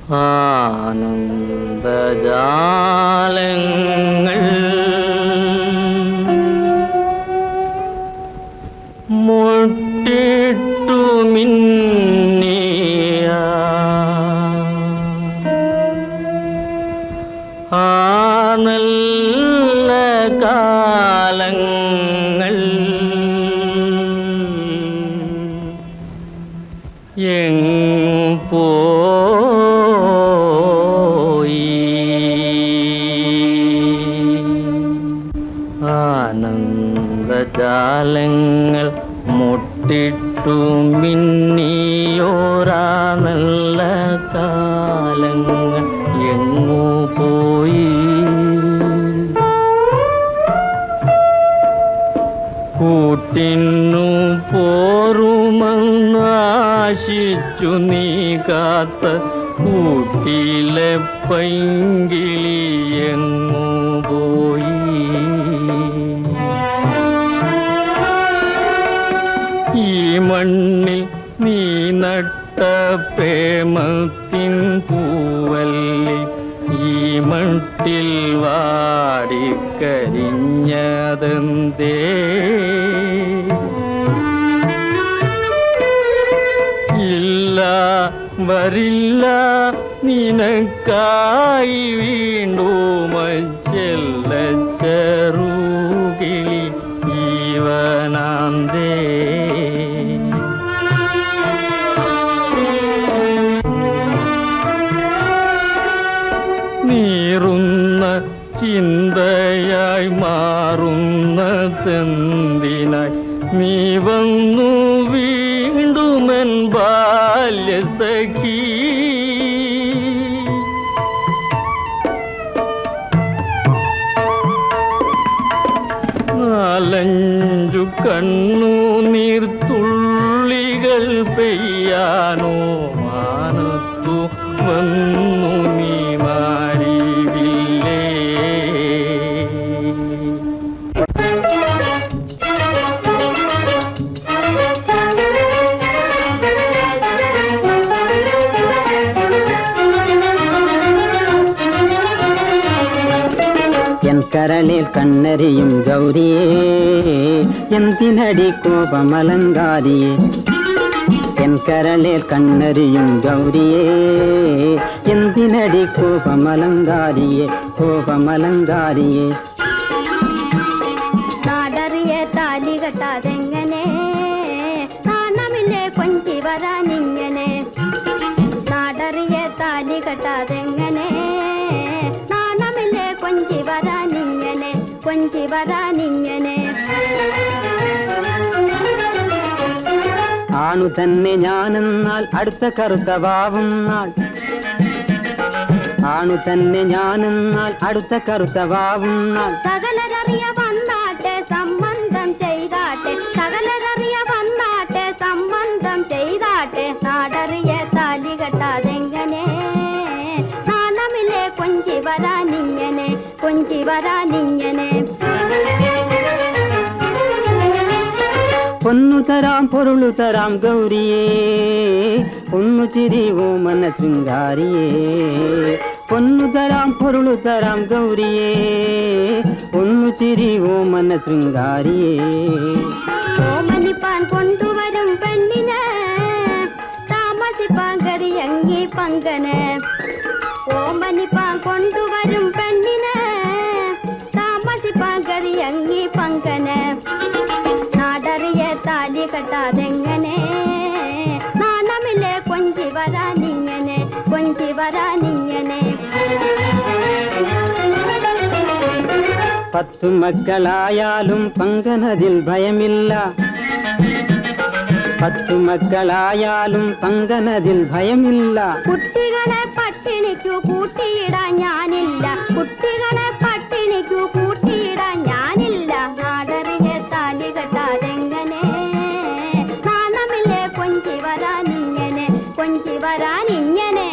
ആനന്ദജാലങ്ങൾ മുട്ടിട്ടു മിന്നിയ ആ നല്ല കാലങ്ങൾ എങ്ങും പോയി ആനന്ദജാലങ്ങൾ മുട്ടിട്ടു മിന്നിയോരാ നല്ല കാലങ്ങൾ എങ്ങു പോയി കൂട്ടിന്നു പോറുമെന്നാശിച്ചു നീ കാത്ത കൂട്ടിലെ പൈങ്കിളി എങ്ങു പോയി ഈ മണ്ണിൽ നീ നട്ട പ്രേമത്തിൻ പൂവല്ലി ഈ മട്ടിൽ വാടിക്കരിഞ്ഞതെന്തേ ഇല്ല വരില്ല നിനക്കായി വീണ്ടും ചെല്ല ചെറുകിളി ജീവനാന്തേ നീറുന്ന ചിന്തയായി മാറുന്നതെന്തിനായി നീ വന്നു വീണ്ടുമെൻ ബാല്യസഖി നാലഞ്ചു കണ്ണു നീർത്തുള്ളികൾ പെയ്യാനോ മാനത്തു വന്നു നീ മാറിയില്ലേ എൻ കരളിൽ കണ്ണരിയും ഗൗരിയേ എന്തിനടി കോപമലങ്കാരിയേ എൻ കരളിൽ കണ്ണരിയും ഗൗരിയേ എന്തിനടി കോപമലങ്കാരിയേ കോപമലങ്കാരിയേ നാടറിയ താലി കെട്ടാതെങ്ങനെ നാണമില്ലേ കൊഞ്ചി വരാനിങ്ങനെ നാടറിയ താലി കെട്ടാതെങ്ങനെ നാണമില്ലേ കൊഞ്ചി വരാനിങ്ങനെ കൊഞ്ചി വരാനിങ്ങനെ ആണു തന്നെ ഞാനെന്നാൽ അടുത്ത കറുത്ത വാവും നാൾ ആണു തന്നെ ഞാനെന്നാൽ അടുത്ത കറുത്ത വാവും നാൾ സകലരറിയ വന്നാട്ടെ സംബന്ധം ചെയ്താട്ടെ സകലരറിയ വന്നാട്ടെ സംബന്ധം ചെയ്താട്ടെ നാടറിയ താലി കെട്ടാതെങ്ങനെ നാണമില്ലേ കൊഞ്ചി വരാനിങ്ങനെ കൊഞ്ചി വരാനിങ്ങനെ പൊന്നു തരാം പൊരുളു തരാം ഗൗരിയേ പൊന്നു ചിരി ഓമന ശൃംഗാരിയേ പൊന്നു തരാം പൊരുളു തരാം ഗൗരിയേ പൊന്നു ചിരി ഓമന ശൃംഗാരിയേ ഓമനിപ്പാൻ കൊണ്ടുവരും പെണ്ണിന് താമസിപ്പാൻ കരിയങ്കി പങ്കന് ഓമനിപ്പാൻ കൊണ്ടുവരും പെണ്ണിന് താമസിപ്പാൻ കരിയങ്കി പങ്കന് നാടറിയ താലി കെട്ടാതെങ്ങനെ നാണമില്ലേ കൊഞ്ചി വരാനിങ്ങനെ കൊഞ്ചി വരാനിങ്ങനെ പത്തു മക്കളായാലും പങ്കനതിൽ ഭയമില്ല പത്തു മക്കളായാലും പങ്കനതിൽ ഭയമില്ല കുട്ടികളെ പട്ടിണിക്കു കൂട്ടിയിടാൻ ഞാനില്ല കുട്ടികളെ പട്ടിണിക്കു കൂട്ടിയിടാൻ ഞാനില്ല നാടറിയ താലി കെട്ടാതെങ്ങനെ നാണമില്ലേ കൊഞ്ചി വരാനിങ്ങനെ കൊഞ്ചി വരാനിങ്ങനെ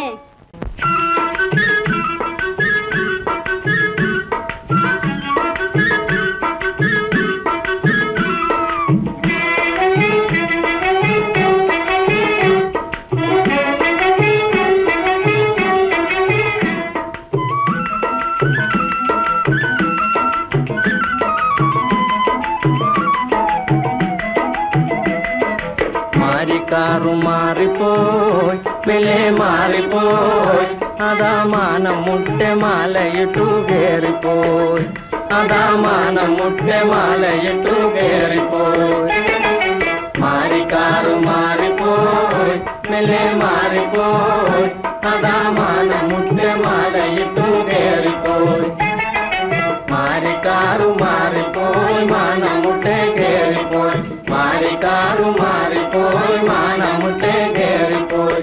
മെല്ലെ മാറിപ്പോയി അതാ മാനം മുട്ടെ മാലയിട്ടു കേറിപ്പോയി അതാ മാനം മുട്ടെ മാലയിട്ടു കേറിപ്പോയി മാറിക്കാറു മാറിപ്പോയി മെല്ലെ മാറിപ്പോയി അതാ മാനം മുട്ടെ മാലയിട്ടു കേറിപ്പോയി മാറിക്കാറു മാറിപ്പോയി മാനമുട്ടെ കേറിപ്പോയി മാറിക്കാറു മാറിപ്പോയി മാനമുട്ടെ കേറിപ്പോയി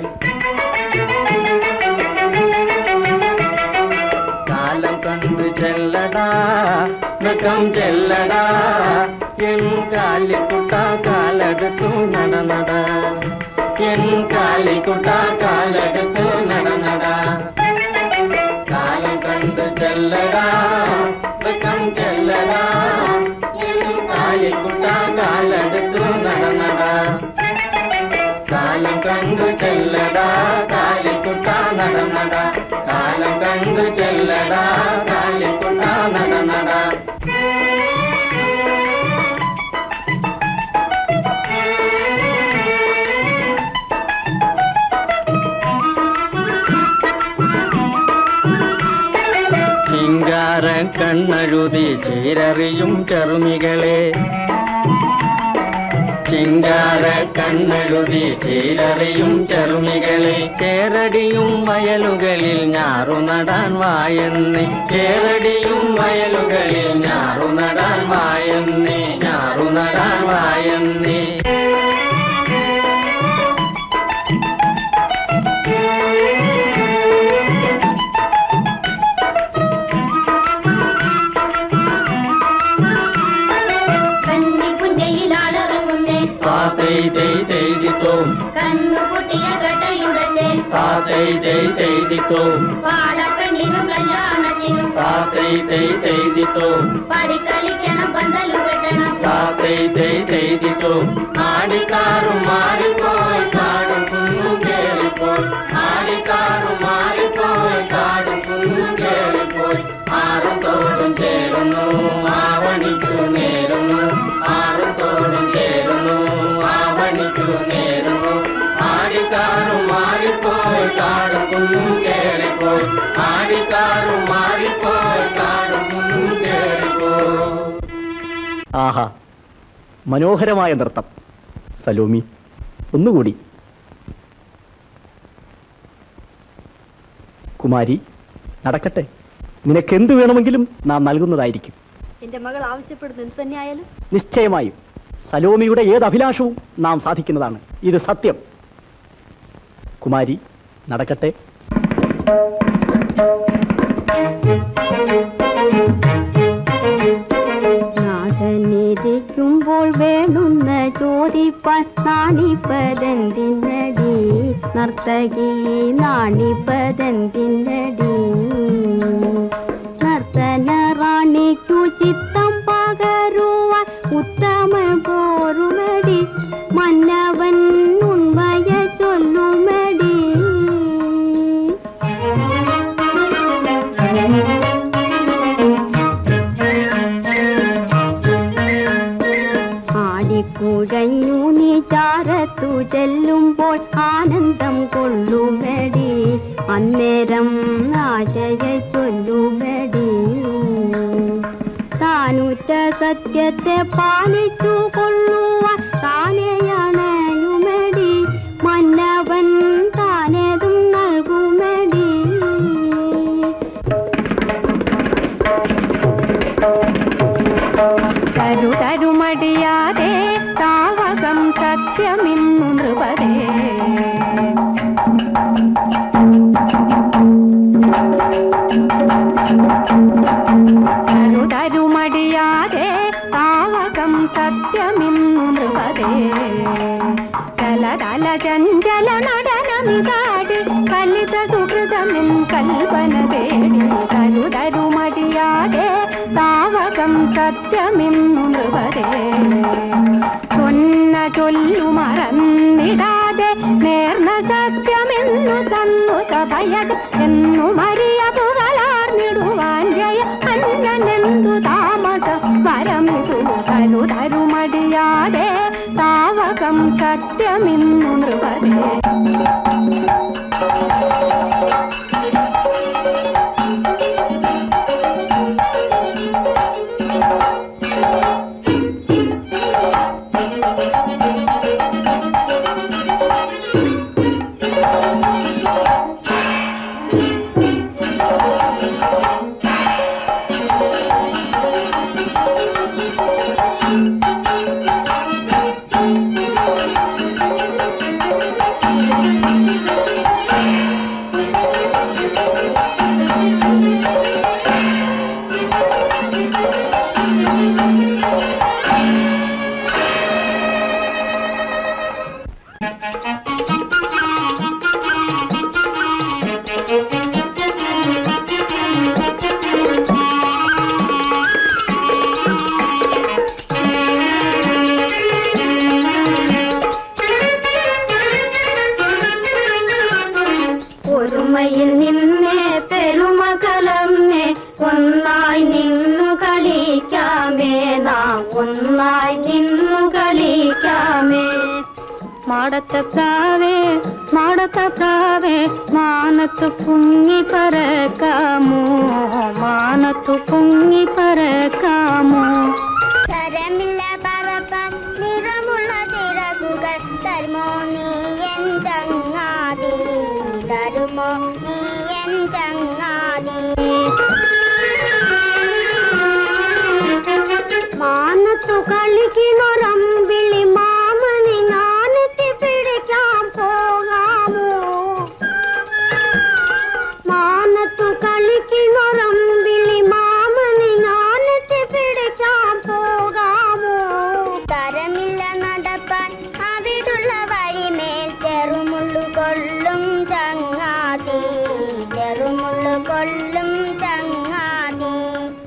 കാലം കണ്ടു ചെല്ലടാ മൃഗം ചെല്ലടാ എൻ കാലിക്കുട്ട കാലെടുത്തു നടനട എൻ കാലിക്കുട്ട കാലെടുത്തു നടനട കാലം കണ്ടു ചെല്ലടാ മൃഗം ചെല്ലടാ എൻ കാലിക്കുട്ട കാലെടുത്തു നടനട കാലം കണ്ടു ചെല്ലടാ കാലിക്കുട്ട നടനട കാലം കണ്ടു ചെല്ലടാ കാലിക്കുട്ട നടനട ചിങ്കാര കണ്ണഴുതി ചീരറിയും ചെറുമികളെ ചിങ്കാര കണ്ണെഴുതി ചീരറിയും ചെറുമികളെ ചേരടിയും വയലുകളിൽ ഞാറു നടാൻ വായെന്നി ചേരടിയും വയലുകളിൽ ഞാറു നടാൻ വായെന്നി ഞാറു നടാൻ വായെന്നി കന്നി പുന്നയിലാളറുമുന്നേ താത്തൈ തൈ തൈതിത്തോം കന്നു പൊട്ടിയ കട്ടയുടത്തെ താത്തൈ തൈ തൈതിത്തോം പാടക്കണ്ണിനും കല്യാണത്തിനും താത്തൈ തൈ തൈതിത്തോം പാടിക്കളിക്കണം പന്തലു കെട്ടണം താത്തൈ തൈ തൈതിത്തോം ആടിക്കാറും മാറിപ്പോയി കാടും കുന്നും കേറിപ്പോയി ആടിക്കാറും മാറിപ്പോയി കാടും കുന്നും കേറിപ്പോയി ആറും തോടും ചേരുന്നു ആവണിക്കു നേരുന്നു ആറും തോടും ചേരുന്നു ആവണിക്കു നേരുന്നു ആടിക്കാറും മാറിപ്പോയി കാടും കുന്നും കേറിപ്പോയി ആടിക്കാറും മാറിപ്പോയി കാടും കുന്നും കേറിപ്പോയി ആഹാ മനോഹരമായ നൃത്തം സലോമി ഒന്നുകൂടി കുമാരി നടക്കട്ടെ നിനക്കെന്ത് വേണമെങ്കിലും നാം നൽകുന്നതായിരിക്കും എന്റെ മകൾ ആവശ്യപ്പെടുന്നത് എന്ത് തന്നെയായാലും നിശ്ചയമായും സലോമിയുടെ ഏത് അഭിലാഷവും നാം സാധിക്കുന്നതാണ് ഇത് സത്യം കുമാരി നടക്കട്ടെ നാഥനിരിക്കുമ്പോൾ വേണുന്ന ചോദിപ്പാൻ നാണിപ്പതെന്തിനടി നർത്തകി നാണിപ്പതെന്തിനടി നർത്തന റാണിക്കു ചിത്തം പകരുവാൻ ഉത്തമൻ പോരുമടി മന്നവൻ ഉണ്മയ ചൊല്ലുമടി ആടിക്കുഴഞ്ഞു നീ ചാരത്തു ചെല്ലുമ്പോൾ ആനന്ദം കൊള്ളുമെടി അന്നേരം ആശയ ചൊല്ലുമെടി താനുറ്റ സത്യത്തെ പാലിച്ചു കൊള്ളുവാൻ താനെയണയുമെടി മന്നവൻ താനേതും നൽകുമെടി തരു തരുമടിയാതെ താവകം സത്യമിന്നു നൃപതേ തരു തരുമടിയാതെ താവകം സത്യമിന്നു നൃപതേ ചലതല ചഞ്ചല നടനമിതാടി കലിത സുഹൃതമിൻ കൽപ്പന തേടി തരു തരുമടിയാതെ താവകം സത്യമിന്നു നൃപതേ ചൊന്ന ചൊല്ലു മറന്നിടാതെ നേർന്ന സത്യമെന്നു തന്നു സഭയത് എന്നു മറിയ പുകളാർന്നിടുവാൻ ജയ അന്യനെന്തു താമസം വരമിതു തരു തരുമടിയാതെ താവകം സത്യമിന്നു നൃപതേ ഒരുമയിൽ നിന്നേ പെരുമ കലർന്നേ ഒന്നായി നിന്നു കളിക്കാമേ നാം ഒന്നായി നിന്നു കളിക്കാമേ മാടത്ത പ്രാവേ മാടത്ത പ്രാവേ മാനത്തു പൊങ്ങി പറക്കാമോ മാനത്തു പൊങ്ങി പറക്കാമോ തരമില്ല പറപ്പാൻ നിറമുള്ള ചിറകുകൾ തരുമോ നീ എൻ ചങ്ങാതി തരുമോ നീ എൻ ചങ്ങാതി മാനത്തു കളിക്കുന്നൊരമ്പിളി മാമനി ഞാനെത്തി പിടിക്കാൻ പോകാമോ മാനത്തു കളിക്കുന്നൊരമ്പിളി മാമനി ഞാനെത്തി പിടിക്കാൻ പോകാമോ തരമില്ല നടപ്പാൻ അവിടുള്ള വഴിമേൽ ചെറുമുള്ളു കൊള്ളും ചങ്ങാതി ചെറുമുള്ളു കൊള്ളും ചങ്ങാതി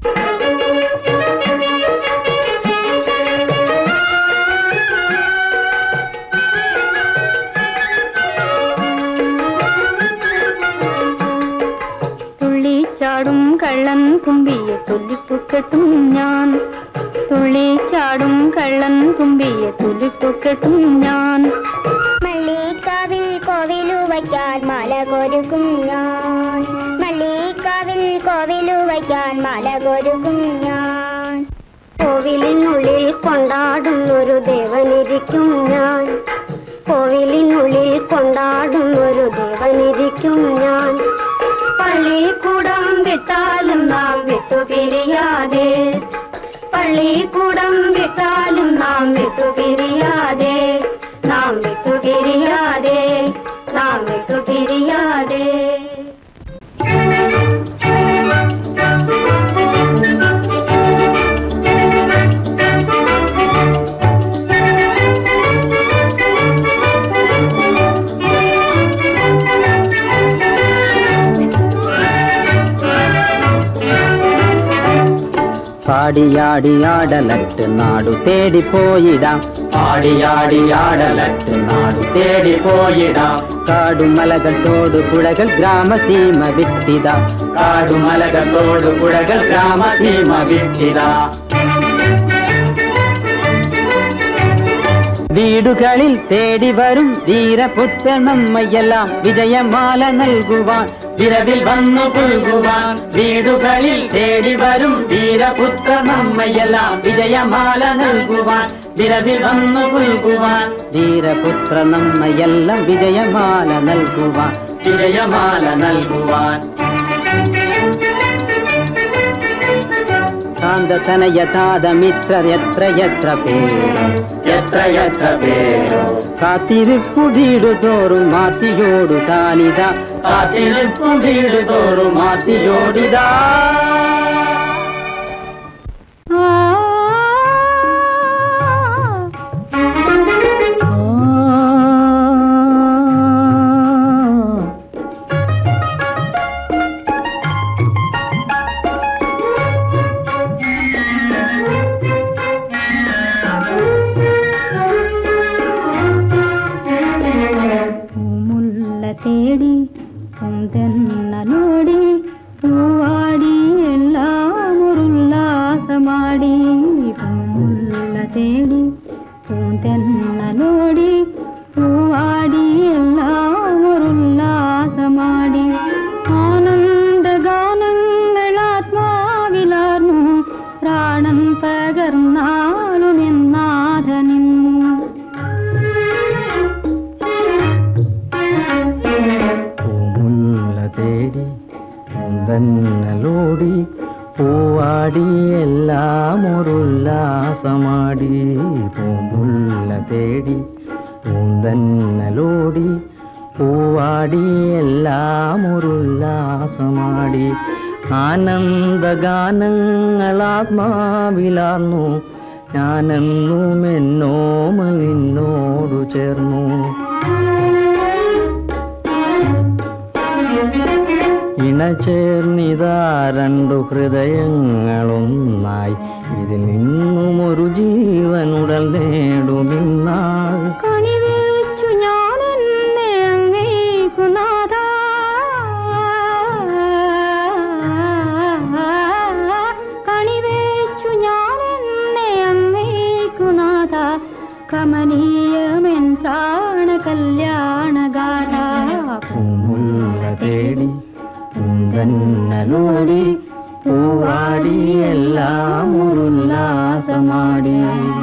തുള്ളിച്ചാടും കള്ളൻ തുമ്പിയെ തുല്ലിപ്പുക്കെട്ടും ഞാൻ തുള്ളിച്ചാടും കള്ളൻ തുമ്പിയെ തുല്ലിപ്പുക്കെട്ടും ഞാൻ മല്ലിക്കാവിൽ കോവിലു വയ്ക്കാൻ മല കൊരുക്കും ഞാൻ മല്ലിക്കാവിൽ കോവിലു വയ്ക്കാൻ മല കൊരുക്കും ഞാൻ കോവിലിനുള്ളിൽ കൊണ്ടാടുന്നൊരു ദേവനിരിക്കും ഞാൻ കോവിലിനുള്ളിൽ കൊണ്ടാടുന്നൊരു ദേവനിരിക്കും ഞാൻ പള്ളിക്കൂടം വിട്ടാലും നാം വിട്ടുപിരിയാതെ പള്ളിക്കൂടം വിട്ടാലും നാം വിട്ടുപിരിയാതെ നാം വിട്ടുപിരിയാതെ നാം വിട്ടുപിരിയാതെ പാടിയാടിയാടലറ്റ് നാടു തേടിപ്പോയിടാം പാടിയാടിയാടലറ്റ് നാടു തേടിപ്പോയിടാം കാടുമലകത്തോട് പുഴകൾ ഗ്രാമസീമ വിട്ടിത കാടുമലകത്തോട് പുഴകൾ ഗ്രാമസീമ വിട്ടിത വീടുകളിൽ തേടി വരും ധീരപുത്ര നമ്മയെല്ലാം വിജയമാല നൽകുവാൻ വിരവിൽ വന്നു പുൽകുവാൻ വീടുകളിൽ തേടി വരും ധീരപുത്ര നമ്മയെല്ലാം വിജയമാല നൽകുവാൻ വിരവിൽ വന്നു പുൽകുവാൻ ധീരപുത്ര നമ്മയെല്ലാം വിജയമാല നൽകുവാൻ വിജയമാല നൽകുവാൻ കാന്തതനയ താതമിത്രർ എത്ര എത്ര പേര് എത്ര എത്ര പേരോ കാത്തിരിപ്പു വീടു തോറും മാത്തിയോടു താനിതാ കാത്തിരിപ്പു വീടു തോറും മാത്തിയോടിതാ പൂമുല്ല തേടി പൂന്തെന്ന നോടി പൂവാടി എല്ലാം തേടി തന്നലോടി പൂവാടി എല്ലാം ഒരുല്ലാസമാടി പൂമുല്ല തേടി പൂന്തന്നലോടി പൂവാടി എല്ലാം ഒരുല്ലാസമാടി ആനന്ദഗാനങ്ങളാത്മാവിലാർന്നു ഞാനെന്നും എന്നോമൽ നിന്നോടു ചേർന്നു ഇണചേർന്നിതാ രണ്ടു ഹൃദയങ്ങളൊന്നായി ഇതിൽ നിന്നും ഒരു ജീവനുടൽ നേടുമിന്നാൾ കണിവെച്ചു ഞാൻ എന്നെ അങ്ങേക്കു നാഥ കണിവെച്ചു ഞാൻ എന്നെ അങ്ങേക്കു നാഥ കമനീയമെൻ പ്രാണ കല്യാണഗാഥ പൂമുല്ല തേടി പൂന്തന്നലോടി പൂവാടി എല്ലാം ഒരുല്ലാസമാടി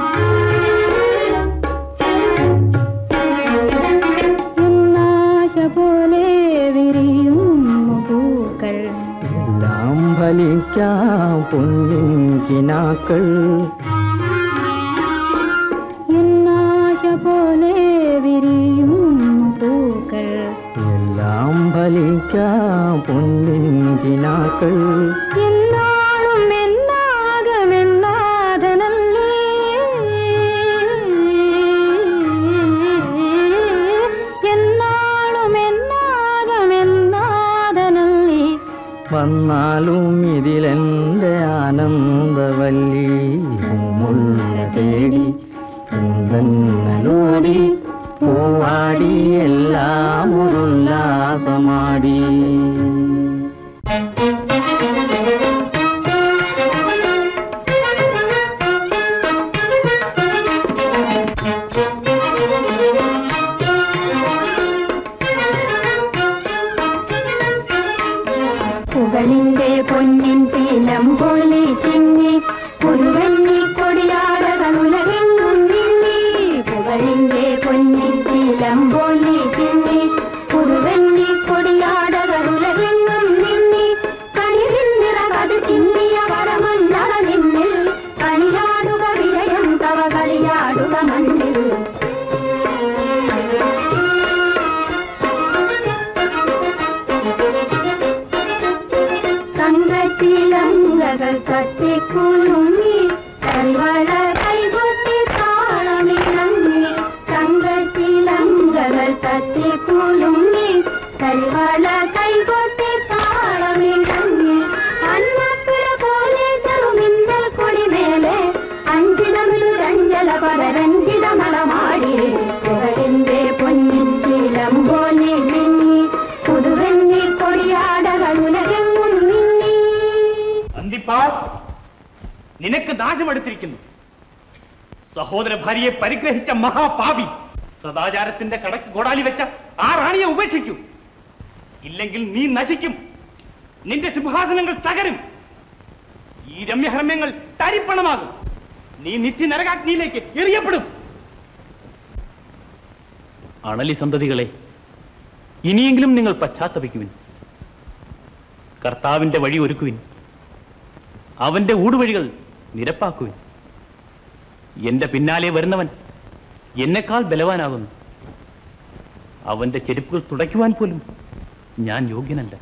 എന്നാശ പോലെ വിരിയുന്നു പൂക്കൾ എല്ലാം ഫലിക്കാം പൊന്നിൻ കിനാക്കൾ എന്നാശ പോലെ വിരിയുന്നു പൂക്കൾ എല്ലാം ഫലിക്കാം പൊന്നിൻ കിനാക്കൾ എന്നാളും എന്നാകമെന്നാഥനല്ലേ എന്നാളും എന്നാകമെന്നാഥനല്ലേ വന്നാലും ഇതിലെന്റെ ആനന്ദവല്ലി മുല്ല തേടി കുന്തന്നലോടി പൂവാടി എല്ലാം ഒരുല്ലാസമാടി പുകളിന്റെ പൊന്നിൻ പീലം പൊള്ളി ചിങ്ങി പുതുവെണ്ണി കൊടിയാടകളുലകെങ്ങും നിന്നി പുകളിന്റെ പൊന്നിൻ പീലം പൊള്ളി ചിങ്ങി പുതുവെണ്ണി കൊടിയാടകളുലകെങ്ങും നിന്നി കണിവിൻ നിറകത് ചിന്തിയ പരമന്നട നിന്നിൽ കണിയാടുക വിജയം തവ കളിയാടുക മണ്ണിൽ തങ്കത്തിലങ്കകൾ കത്തിക്കുലുങ്ങി കരിവള കൈകൊട്ടി താളമിളങ്ങി തങ്കത്തിലങ്കകൾ കത്തിക്കുലുങ്ങി കരിവള കൈകൊട്ടി താളമിളങ്ങി അന്നപ്പിട പോലെ ചെറുമിന്നൽ കൊടിമേലെ അഞ്ചിതമിരുരഞ്ജല പരരഞ്ജിത നടമാടി പുകഴിന്റെ പൊന്നിൻ ശീലം പോലെ മിന്നി പുതുവെന്നി കൊടിയാടകൾ ഉലകെങ്ങും മിന്നി അന്തിപ്പാസ് നിനക്ക് നാശമെടുത്തിരിക്കുന്നു സഹോദര ഭാര്യയെ പരിഗ്രഹിച്ച മഹാപാപി സദാചാരത്തിന്റെ കടക്ക് കോടാലി വെച്ച ആ റാണിയെ ഉപേക്ഷിക്കൂ ഇല്ലെങ്കിൽ നീ നശിക്കും നിന്റെ സിംഹാസനങ്ങൾ തകരും ഈ രമ്യഹർമ്മ്യങ്ങൾ തരിപ്പണമാകും നീ നിത്യ നരകാഗ്നിയിലേക്ക് എറിയപ്പെടും അണലി സന്തതികളെ ഇനിയെങ്കിലും നിങ്ങൾ പശ്ചാത്തപിക്കുവിൻ കർത്താവിന്റെ വഴി ഒരുക്കുവിൻ അവന്റെ ഊടുവഴികൾ നിരപ്പാക്കുവിൻ എന്റെ പിന്നാലെ വരുന്നവൻ എന്നെക്കാൾ ബലവാനാകുന്നു അവന്റെ ചെരുപ്പുകൾ തുടയ്ക്കുവാൻ പോലും ഞാൻ യോഗ്യനല്ല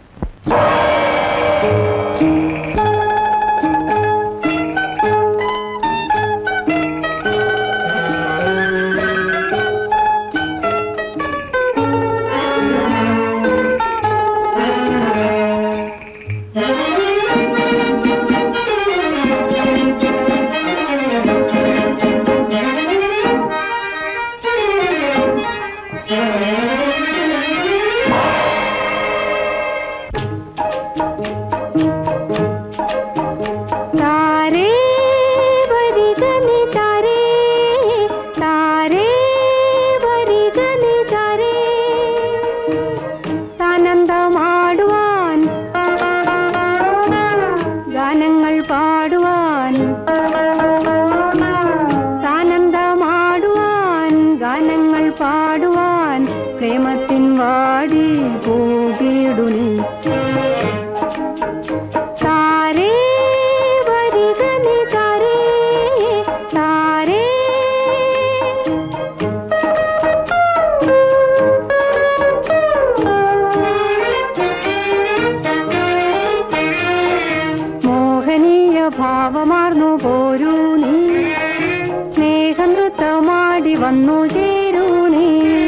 വന്നു ചേരൂ നീ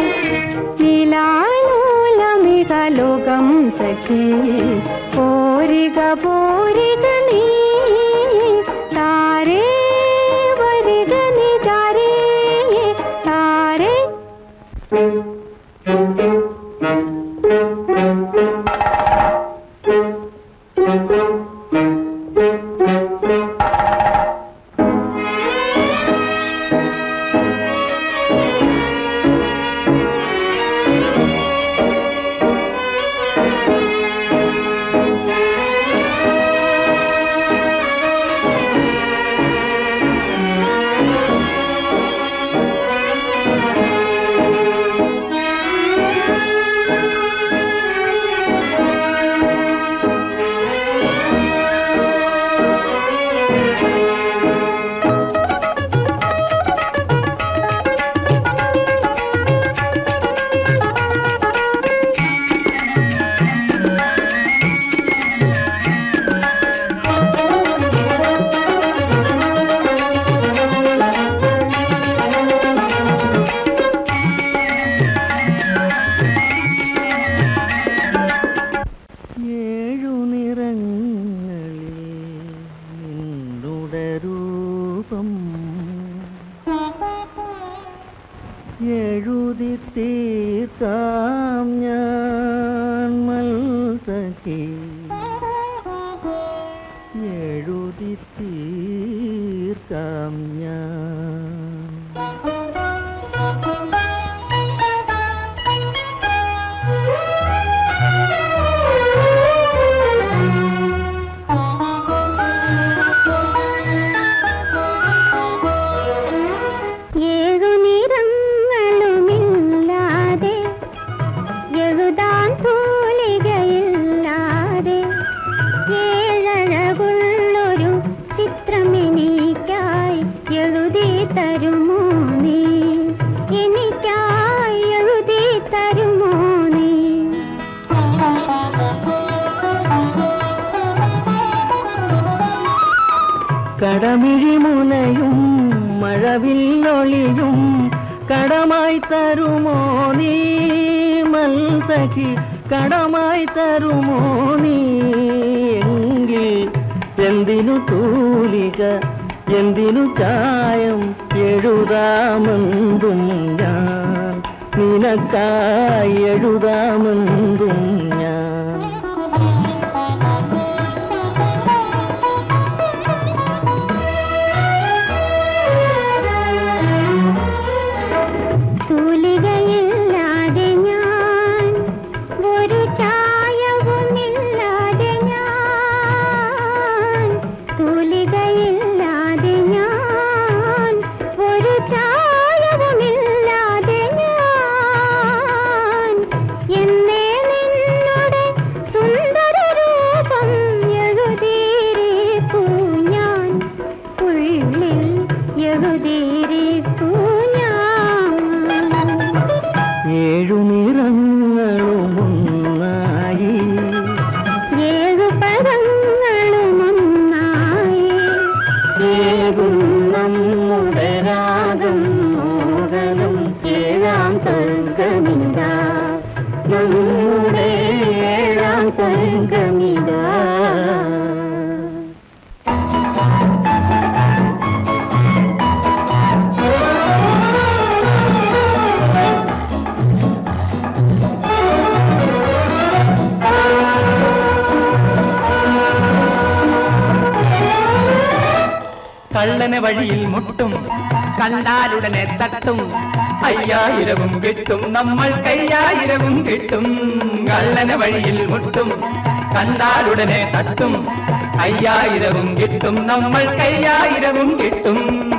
ലീലാലോലമിക ലോകം സഖി പോരിക പോരിക നീ താരേ വരിക നീ താരേ താരേ ഏഴു നിറങ്ങളിൽ നിന്നുടെ രൂപം എഴുതി തീർക്കാം ഞാൻ മൽസഖി എഴുതി തീർക്കാം ഞാൻ ഏഴു നിറങ്ങളുമില്ലാതെ എഴുതാൻ തൂലികയില്ലാതെ ഏഴഴകുള്ളൊരു ചിത്രമെനിക്കായി എഴുതി തരുമോ നീ എനിക്കായി എഴുതി തരുമോ നീ കടമിഴിമുനയും മഴവില്ലൊളിയും കടമായി തരുമോ നീ മൽസഖി കടമായി തരുമോ നീ എങ്കിൽ എന്തിനു തൂലിക എന്തിനു ചായം എഴുതാമെന്തും ഞാൻ നിനക്കായി എഴുതാമെന്തും ഞാൻ തൂലികയില്ലാതെ ഞാൻ ഒരു ചായവുമില്ലാതെ ഞാൻ തൂലികയില്ലാതെ ഞാൻ ഒരു ചായവുമില്ലാതെ ഞാൻ എന്നേ നിന്നുടെ സുന്ദര രൂപം എഴുതിയിരിപ്പൂ ഞാൻ ഉള്ളിൽ എഴുതിയിരിപ്പൂ ഞാൻ ഏഴു നിറങ്ങളുമൊന്നായി ഏഴു പദങ്ങളുമൊന്നായി ഏകും നമ്മുടെ രാഗം മോഹനം ഏഴാം സർഗമിതാ നമ്മുടെ ഏഴാം സർഗമിതാ കള്ളനെ വഴിയിൽ മുട്ടും കണ്ടാലുടനെ തട്ടും അയ്യായിരവും കിട്ടും നമ്മൾ കയ്യായിരവും കിട്ടും കള്ളനെ വഴിയിൽ മുട്ടും കണ്ടാലുടനെ തട്ടും അയ്യായിരവും കിട്ടും നമ്മൾ കയ്യായിരവും കിട്ടും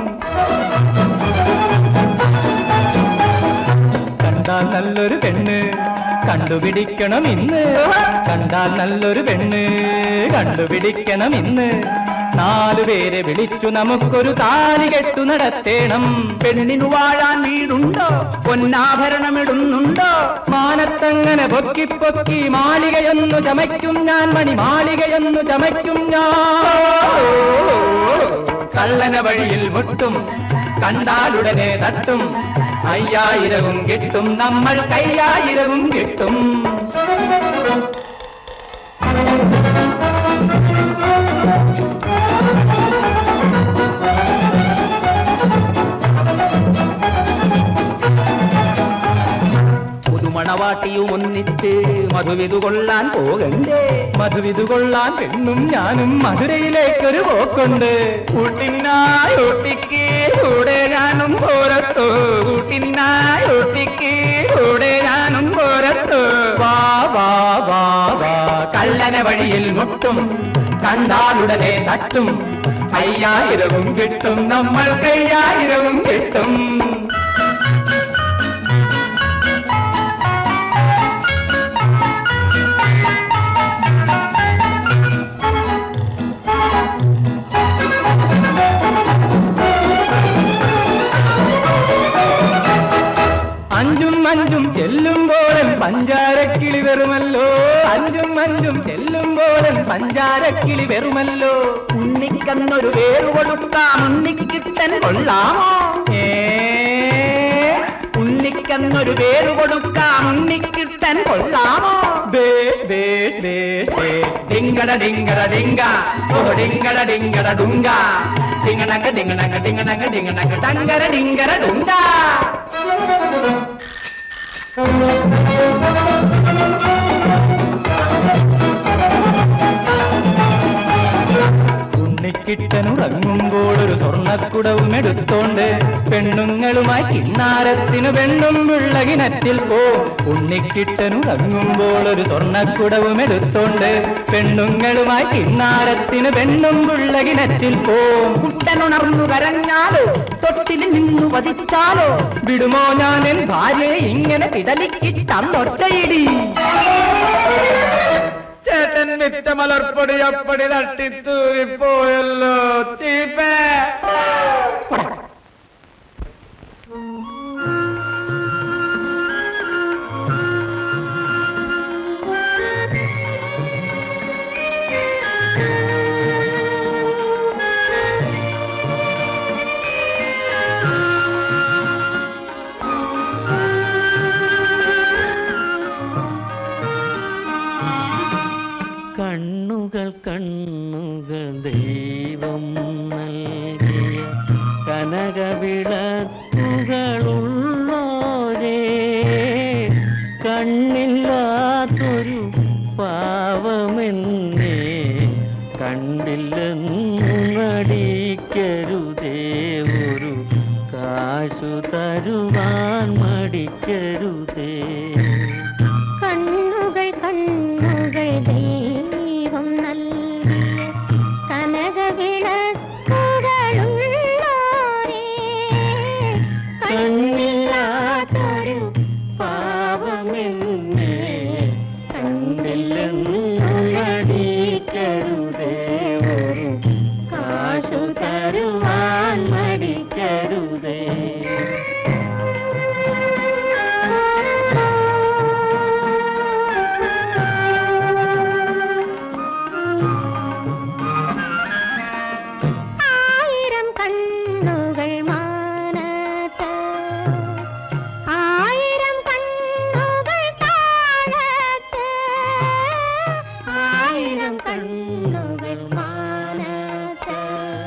കണ്ടാൽ നല്ലൊരു പെണ്ണ് കണ്ടുപിടിക്കണം ഇന്ന് കണ്ടാൽ നല്ലൊരു പെണ്ണ് കണ്ടുപിടിക്കണം ഇന്ന് നാലു പേരെ വിളിച്ചു നമുക്കൊരു താലി കെട്ടു നടത്തേണം പെണ്ണിനു വാഴാൻ വീടുണ്ടോ പൊന്നാഭരണമിടുന്നുണ്ടോ മാനത്തങ്ങനെ പൊക്കി പൊക്കി മാളികയൊന്നു ചമയ്ക്കും ഞാൻ മണി മാളികയൊന്നു ചമയ്ക്കും ഞാൻ കള്ളന വഴിയിൽ മുട്ടും കണ്ടാലുടനെ തട്ടും അയ്യായിരവും കിട്ടും നമ്മൾ കയ്യായിരവും കിട്ടും പുതുമണവാട്ടിയും ഒന്നിച്ച് മധുവിധു കൊള്ളാൻ പോകണ്ടേ മധുവിധു കൊള്ളാൻ പെണ്ണും ഞാനും മധുരയിലേക്കൊരു പോക്കുണ്ട് ഊട്ടിനായി ഊട്ടിക്ക് കൂടെ ഞാനും പോരത്തു ഊട്ടിനായി ഊട്ടിക്ക് കൂടെ ഞാനും പോരത്തു വാ വാ വാ വാ കല്ലന വഴിയിൽ മുട്ടും കണ്ടാലുടനെ തട്ടും അയ്യായിരവും കിട്ടും നമ്മൾ കയ്യായിരവും കിട്ടും അഞ്ചും അഞ്ചും ചെല്ലുമ്പോഴൻ പഞ്ചാരക്കിളി വെറുമല്ലോ അഞ്ചും അഞ്ചും ചെല്ലുമ്പോഴൻ പഞ്ചാരക്കിളി വെറുമല്ലോ ഉണ്ണിക്കന്നൊരു പേരു കൊടുക്കാം ഉണ്ണിക്കിട്ടൻ കൊള്ളാമോ ഏ ഉണ്ണിക്കന്നൊരു പേരു കൊടുക്കാം ഉണ്ണിക്കിട്ടൻ കൊള്ളാമോ ബേ ബേ ബേ ബേ ഡിങ്കട ഡിങ്കട ഡിങ്ക ഓ ഡിങ്കട ഡിങ്കട ഡുങ്ക ഡിങ്ങണക ഡിങ്ങണക ഡിങ്ങണക ഡിങ്ങണക ഡങ്കര ഡിങ്കര ഡുങ്ക ഉണ്ണിക്കിട്ടനുറങ്ങുമ്പോൾ ഒരു സ്വർണ്ണക്കുടവും എടുത്തോണ്ട് പെണ്ണുങ്ങളുമായി കിന്നാരത്തിനു പെണ്ണും വിള്ളകിനറ്റിൽ പോ ഉണ്ണിക്കിട്ടനുറങ്ങുമ്പോൾ ഒരു സ്വർണ്ണക്കുടവും എടുത്തോണ്ട് പെണ്ണുങ്ങളുമായി കിന്നാരത്തിന് പെണ്ണും വിള്ളകിനറ്റിൽ പോ കുട്ടനുണർന്നു കരഞ്ഞാലോ തൊട്ടിൽ നിന്നു പതിച്ചാലോ വിടുമോ ഞാൻ എൻ ഭാര്യയെ ഇങ്ങനെ പിടലിക്കിട്ടന്നൊറ്റയിടി ചേട്ടൻ വിറ്റ മലർപ്പൊടി അപ്പടി തട്ടിത്തൂരിപ്പോയല്ലോ ചീപ്പേ കണ്ണുകൾ കണ്ണുകൾ ദൈവം നൽകിയ കനകവിളക്കുകളുള്ളോരേ കണ്ണില്ലാത്തൊരു പാവമെന്നേ കണ്ടില്ലെന്നു നടിക്കരുതേ ഒരു കാശു തരുവാൻ മടിക്കരുതേ കണ്ണുകൾ കണ്ണുകൾ ദൈവം നൽകിയ കനകവിളക്കുകളുള്ളോരേ കണ്ണില്ലാത്തൊരു പാവമെന്നേ കണ്ടില്ലെന്നു നടിക്കരുതേ ഒരു കാശു തരുവാൻ മടിക്കരുതേ ആയിരം കണ്ണുകൾ മാനത്ത് ആയിരം കണ്ണുകൾ താഴത്ത് ആയിരം കണ്ണുകൾ മാനത്ത്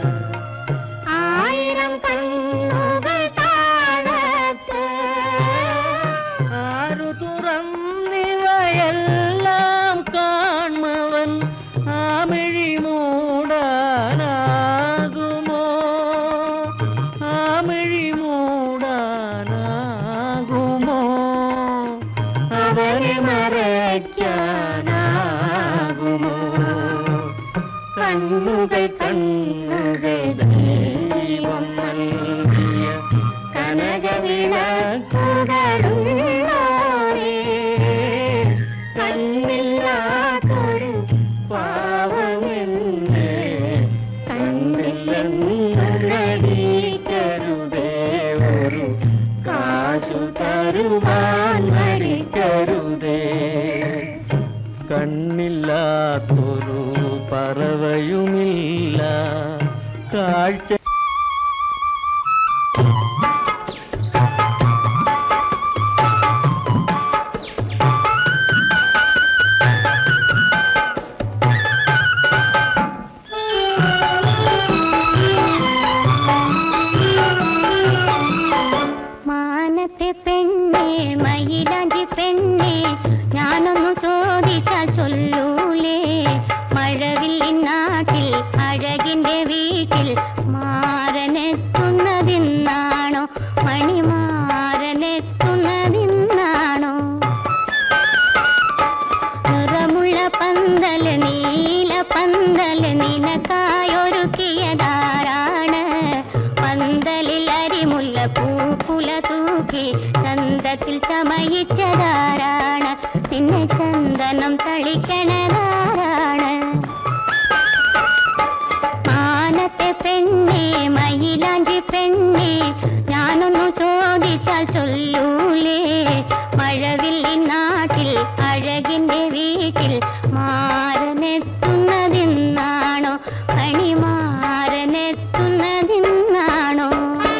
ആയിരം കണ്ണുകൾ താഴത്ത് ആരു തുറന്നിവയെല്ലാം കാൺമവൻ ആമിഴി മൂടാനാകുമോ ആമിഴി മൂടാനാകുമോ അവനെ മറയ്ക്കാനാകുമോ കണ്ണുകൾ കണ്ണുകൾ ദൈവം നൽകിയ കനകവിളക്കുകളുള്ളോരേ കണ്ണില്ലാത്തൊരു പാവമെന്നേ കണ്ടില്ലെന്നു നടിക്കരുതേ ഒരു കാശു തരുവാൻ മടിക്കരുതേ കണ്ണില്ലാത്തൊരു പറവയുമില്ല കാഴ്ച പന്തല് നിനക്കായൊരുക്കിയതാരാണ് പന്തലിൽ അരിമുല്ല പൂക്കുല തൂക്കി ചന്തത്തിൽ ചമയിച്ചതാരാണ് നിന്നെ ചന്ദനം തളിക്കണതാരാണ് മാനത്തെ പെണ്ണെ മയിലാഞ്ചി പെണ്ണെ ഞാനൊന്നു ചോദിച്ചാൽ ചൊല്ലൂലേ മഴവില്ലിൻ നാട്ടിൽ അഴകിന്റെ വീട്ടിൽ മാറനെത്തുന്നതിന്നാണോ കണി മാറനെത്തുന്നതിന്നാണോ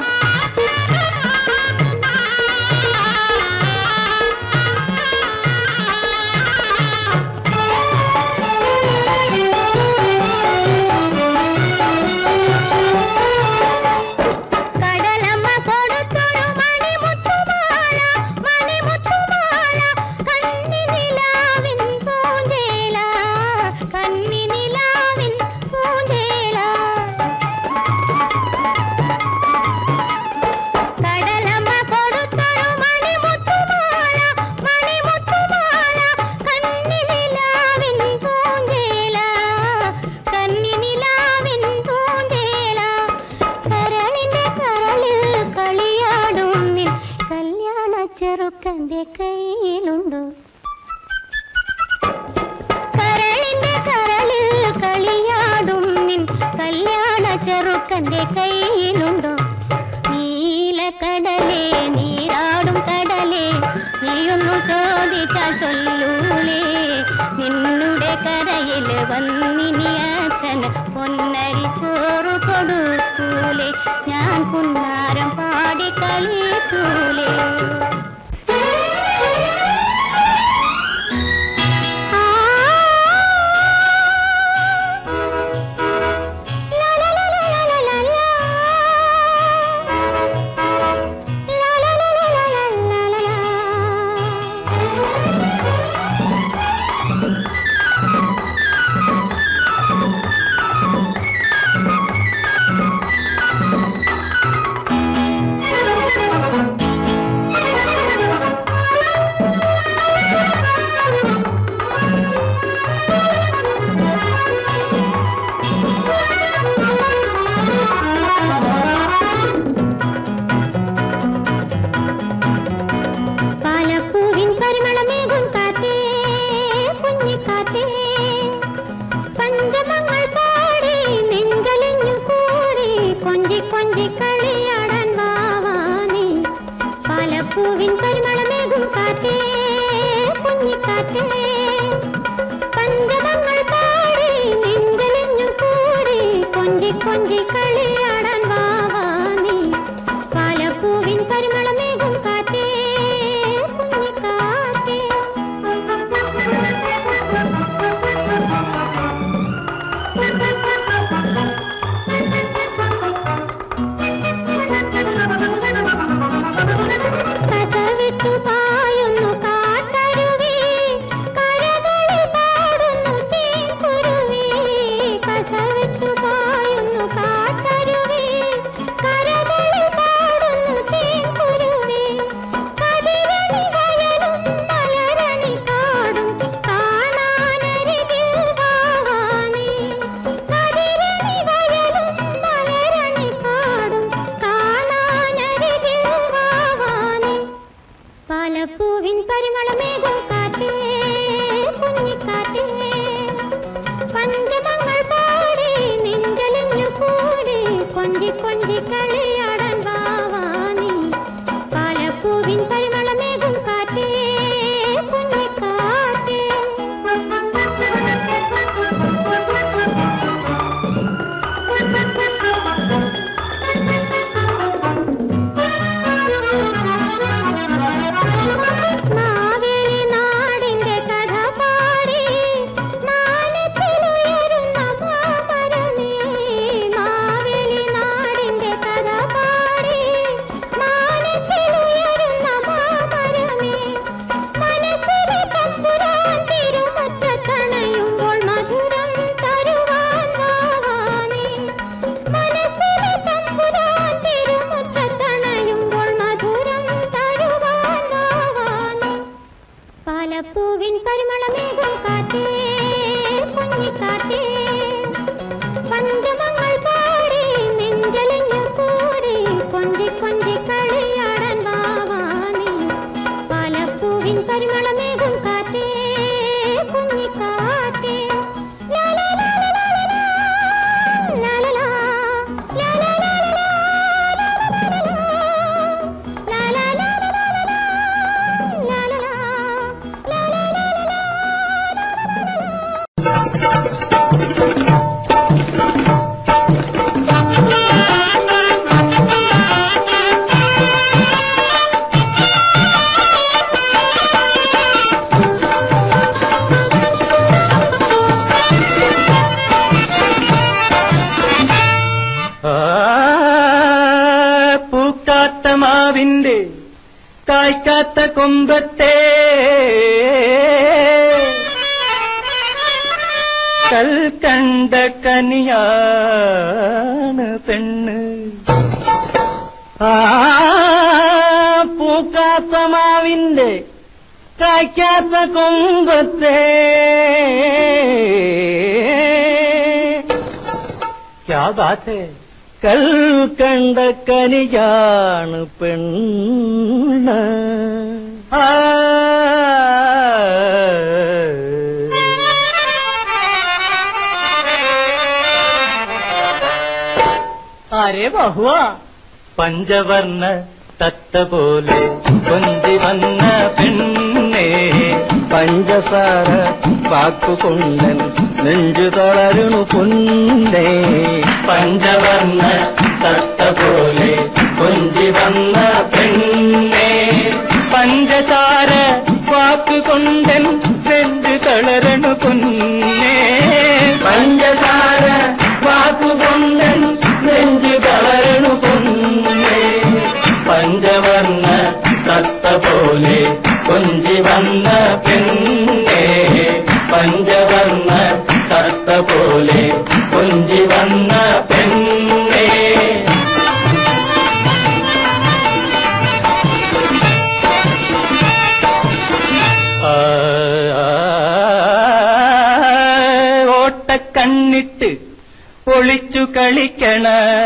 കടലമ്മ കൊടുത്തൊരു മണിമുത്തുമാല മണിമുത്തുമാല കണ്ണിനിലാവിൻ പൂഞ്ചേല കണ്ണിനിലാവിൻ പൂഞ്ചേല കടലമ്മ കൊടുത്തൊരു മണിമുത്തുമാല മണിമുത്തുമാല കണ്ണിനിലാവിൻ പൂഞ്ചേല കണ്ണിനിലാവിൻ പൂഞ്ചേല കരളിന്റെ കരളിൽ കളിയാടും നിൻ കല്യാണ ചെറുക്കന്റെ കയ്യിലുണ്ടോ കരളിന്റെ കരളിൽ കളിയാടും നിൻ കല്യാണ ചെറുക്കന്റെ കയ്യിലുണ്ടോ നീലക്കടലേ നീരാടും കടലേ നീയൊന്നു ചോദിച്ചാൽ ചൊല്ലൂലേ നിന്നുടെ കരയിൽ വന്നിനി അച്ഛൻ പൊന്നരി ചോറ് കൊടുക്കൂലേ ഞാൻ പുന്നാരം പാടി കളിക്കൂലേ ആ ലാ ലാ ലാ ലാ ലാ ലാ ലാ. ലാ ലാ ലാ ലാ ലാ ലാ ലാ ലാ. പാലപ്പൂവിൻ പരിമളമേകും കാറ്റേ കുഞ്ഞിക്കാറ്റേ പഞ്ചമങ്ങൾ പാടി നിൻകലിഞ്ഞു കൂടി കൊഞ്ചി കൊഞ്ചി കളിയാടാൻ വാവാനി പാലപ്പൂവിൻ പരിമളമേകും കാറ്റേ കുഞ്ഞിക്കാറ്റേ പഞ്ചമങ്ങൾ പാടി നിൻകലിഞ്ഞു കൂടി കൊഞ്ചി കൊഞ്ചി കളിയാടാൻ വാവാനി പാലപ്പൂവിൻ പരിമളമേകും കാറ്റേ കുഞ്ഞിക്കാറ്റേ കസവിട്ടു പായുന്നു കാട്ടരുവി കരകളിൽ പാടുന്നു തേൻകുരുവി കസവിട്ടു പായുന്നു കാട്ടരുവി കരകളിൽ പാടുന്നു തേൻകുരുവി കതിരണി വയലും മലരണി കാടും കാണാനരികിൽ വാവാനേ കതിരണി വയലും മലരണി കാടും കാണാനരികിൽ വാവാനേ പാലപ്പൂവിൻ പരിമളമേകും കാറ്റേ കുഞ്ഞിക്കാറ്റേ പഞ്ചമങ്ങൾ പാടി നിഞ്ചലിഞ്ഞു കൂടി കൊഞ്ചി കൊഞ്ചി കളിയാടാൻ വാവാനി പാലപ്പൂവിൻ പരിമളമേകും കാറ്റേ കുഞ്ഞിക്കാറ്റേ മാവേലി നാടിന്റെ കഥ പാടി മാനത്തിലുയരുന്ന മാമരമേ മാവേലി നാടിന്റെ കഥ ആ, പൂക്കാത്ത മാവിന്റെ കായ്ക്കാത്ത കൊമ്പത്തെ കൽക്കണ്ട കനിയാണ് പെണ്ണ് ആ പൂക്കാത്ത മാവിന്റെ കായ്ക്കാത്ത കൊമ്പത്തെ ക്യാ ബാത് ഹേ കൽ കണ്ട കനിയാണ് പെണ്ണ് ആ. ആരേ ബഹുവ പഞ്ചവർണ്ണ തത്ത പോലെ കൊന്തി വന്ന പെണ്ണേ പഞ്ചസാര വാക്കുകൊണ്ടൻ നെഞ്ചു തളരുണു പൊന്നേ പഞ്ചവർണ്ണ തത്ത പോലെ കൊഞ്ചി വന്ന പെണ്ണേ പഞ്ചസാര വാക്കുകൊണ്ടൻ നെഞ്ചു തളരണു പൊന്നേ പഞ്ചസാര വാക്കുകൊണ്ടൻ നെഞ്ചു തളരണു പൊന്നേ പഞ്ചവർണ്ണ തത്ത പോലെ കൊഞ്ചി വന്ന പെണ്ണേ പഞ്ചവർണ്ണ തത്ത പോലെ കൊഞ്ചി വന്ന പെണ്ണേ ആ, ആ, ഓട്ടക്കണ്ണിട്ട് ഒളിച്ചു കളിക്കണ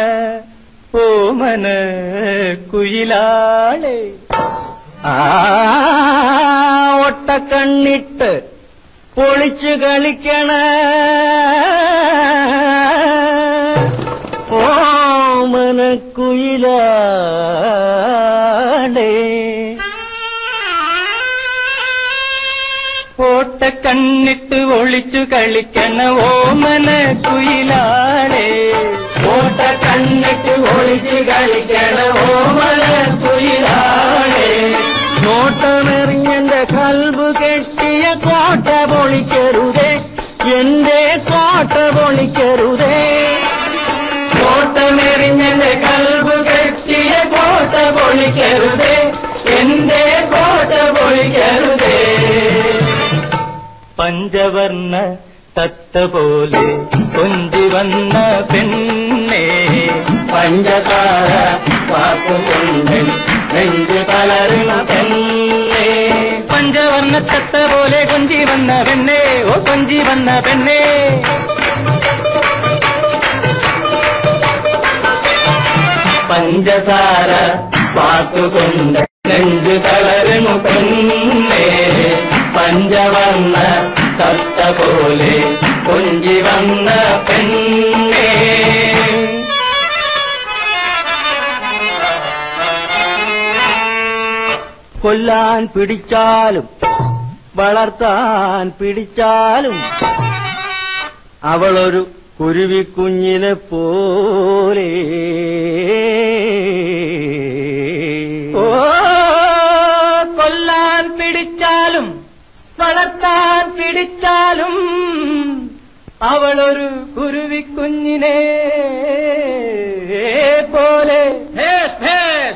ഓമന കുയിലാളെ ആ ഒട്ടക്കണ്ണിട്ട് പൊളിച്ചു കളിക്കണ ഓമന കുയിലാളെ ഓട്ടക്കണ്ണിട്ട് ഒളിച്ചു കളിക്കണ ഓമന കുയിലാളെ ഓട്ടക്കണ്ണിട്ട് ഒളിച്ചു കളിക്കണ ഓമന കുയിലാളെ നോട്ടമെറിഞ്ഞെന്റെ കൽബ് കെട്ടിയ കോട്ട പൊളിക്കരുതേ എന്റെ കോട്ട പൊളിക്കരുതേ കോട്ടമെറിഞ്ഞെന്റെ കൽബ് കെട്ടിയ കോട്ട പൊളിക്കരുതേ എന്റെ കോട്ട പൊളിക്കരുതേ പഞ്ചവർണ്ണ തത്ത പോലെ കൊഞ്ചി വന്ന പെണ്ണേ പഞ്ചസാര വാക്കുകൊണ്ട് നെഞ്ചു തളരുന്ന പെണ്ണേ പഞ്ചവർണ്ണ തത്ത പോലെ കൊഞ്ചി വന്ന പെണ്ണേ ഓ കൊഞ്ചി വന്ന പെണ്ണേ പഞ്ചസാര വാക്കുകൊണ്ട് നെഞ്ചു തളരുന്നു പെണ്ണേ പഞ്ചവർണ്ണ തത്ത പോലെ കൊഞ്ചി വന്ന പെണ്ണേ കൊല്ലാൻ പിടിച്ചാലും വളർത്താൻ പിടിച്ചാലും അവളൊരു കുരുവിക്കുഞ്ഞിനെ പോലെ ഓ കൊല്ലാൻ പിടിച്ചാലും വളർത്താൻ പിടിച്ചാലും അവളൊരു കുരുവിക്കുഞ്ഞിനെ പോലെ ഭേഷ്, ഭേഷ്.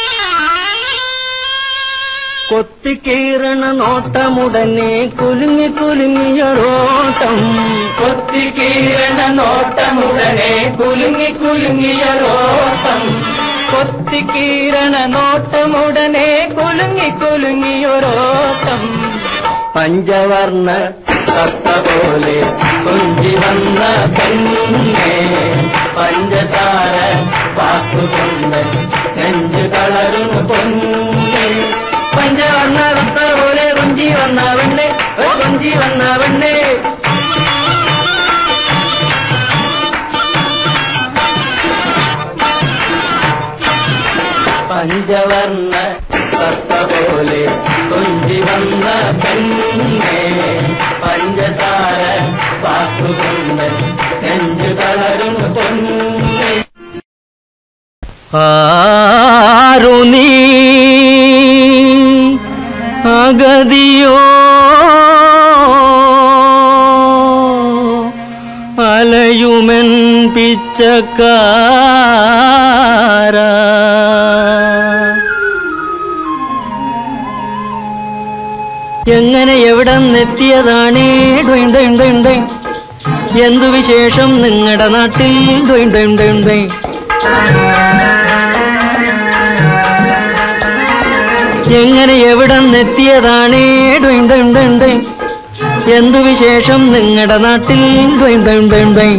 കൊത്തിക്കീറണ നോട്ടമുടനെ കുലുങ്ങി കുലുങ്ങിയൊരോട്ടം കൊത്തിക്കീറണ നോട്ടമുടനെ കുലുങ്ങി കുലുങ്ങിയൊരോട്ടം കൊത്തിക്കീറണ നോട്ടമുടനെ കുലുങ്ങി കുലുങ്ങിയൊരോട്ടം പഞ്ചവർണ്ണ തത്ത പോലെ കുഞ്ചി വന്ന പെണ്ണേ പഞ്ചസാര വാക്കുകൊണ്ട് നെഞ്ചു കളറുന്നു പൊന്നേ പഞ്ചവർണ്ണ തത്ത പോലെ കുഞ്ചി വന്ന പെണ്ണേ ഓ കുഞ്ചി വന്ന പെണ്ണേ പഞ്ചവർണ്ണ തത്ത പോലെ കുഞ്ചി വന്ന പെണ്ണേ പഞ്ചസാര വാക്കുകൊണ്ട് നെഞ്ചു തളരുന്നു പൊന്നേ ആരു നീ അഗതിയോ അലയുമെൻ പിച്ചക്കാര എങ്ങനെ എവിടെ നിന്നെത്തിയതാണേ ഡൊയ് ഡൊയ് ഡൊയ് ഡൊയ്. എന്തു വിശേഷം നിങ്ങളുടെ നാട്ടിൽ ഡൊയ് ഡൊയ് ഡൊയ് ഡൊയ്. എങ്ങനെ എവിടെ നിന്നെത്തിയതാണേ ഡൊയ് ഡൊയ് ഡൊയ് ഡൊയ്. എന്തു വിശേഷം നിങ്ങളുടെ നാട്ടിൽ ഡൊയ് ഡൊയ് ഡൊയ് ഡൊയ്.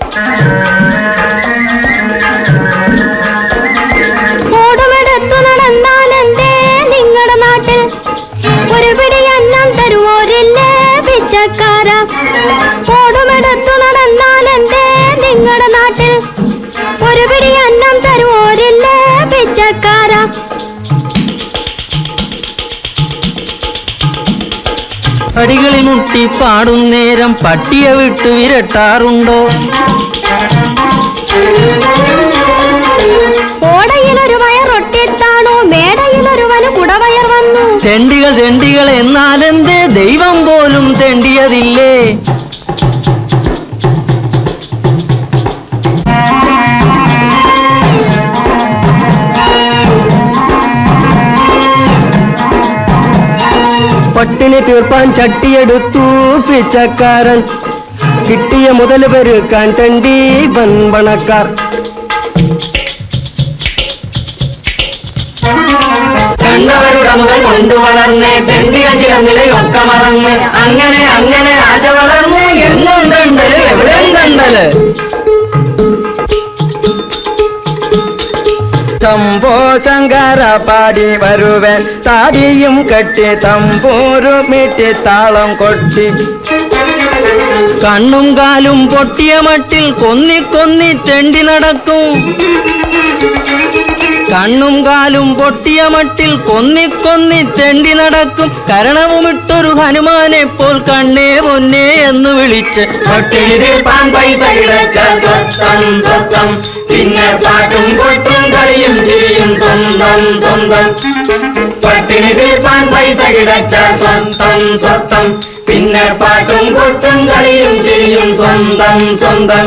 ഓടുമെടുത്തു നടന്നാലെന്തേ നിങ്ങളുടെ നാട്ടിൽ ഒരു പിടി അന്നം തരുവോരില്ലേ പിച്ചക്കാര ഓടുമെടുത്തു നടന്നാലെന്തേ നിങ്ങളുടെ നാട്ടിൽ ഒരു പിടി അന്നം തരുവോരില്ലേ പിച്ചക്കാര അടികളിൽ മുട്ടി പാടും നേരം പട്ടിയെ വിട്ടു വിരട്ടാറുണ്ടോ ഓടയിലൊരു വയറൊട്ടിത്താണോ മേടയിലൊരുവന് കുടവയർ വന്നു തെണ്ടികൾ തെണ്ടികൾ എന്നാലെന്തേ ദൈവം പോലും തെണ്ടിയതില്ലേ പട്ടിണി തീർപ്പാൻ ചട്ടിയെടുത്തു പിച്ചക്കാരൻ കിട്ടിയ മുതൽ പെരുക്കാൻ തണ്ടി വൻപണക്കാർ കണ്ടവരുടെ മുതൽ കൊണ്ടുവളർന്ന് തെണ്ടികൾ ചില നിലയൊക്കെ മറന്ന് അങ്ങനെ അങ്ങനെ ആശ വളർന്ന് എങ്ങും കണ്ടല് എവിടെയും കണ്ടല് ശംഭോ ശങ്കര പാടി വരുവൻ താടിയും കെട്ടി തമ്പൂരുമിട്ടി താളം കൊട്ടി കണ്ണും കാലും പൊട്ടിയ മട്ടിൽ കൊന്നി കൊന്നി തെണ്ടി നടക്കും കണ്ണും കാലും പൊട്ടിയ മട്ടിൽ കൊന്നി കൊന്നി തെണ്ടി നടക്കും കരണവുമിട്ടൊരു ഹനുമാനെ പോൽ കണ്ണേ പൊന്നേ എന്ന് വിളിച്ച് പട്ടിണി തീർപ്പാൻ പൈസ കിടച്ച സ്വസ്ഥം സ്വസ്ഥം പിന്നെ പാട്ടും കൊട്ടും കളിയും ചിരിയും സ്വന്തം സ്വന്തം പട്ടിണി തീർപ്പാൻ പൈസ കിടച്ച സ്വസ്ഥം സ്വസ്ഥം പിന്നെ പാട്ടും കൊട്ടും കളിയും ചിരിയും സ്വന്തം സ്വന്തം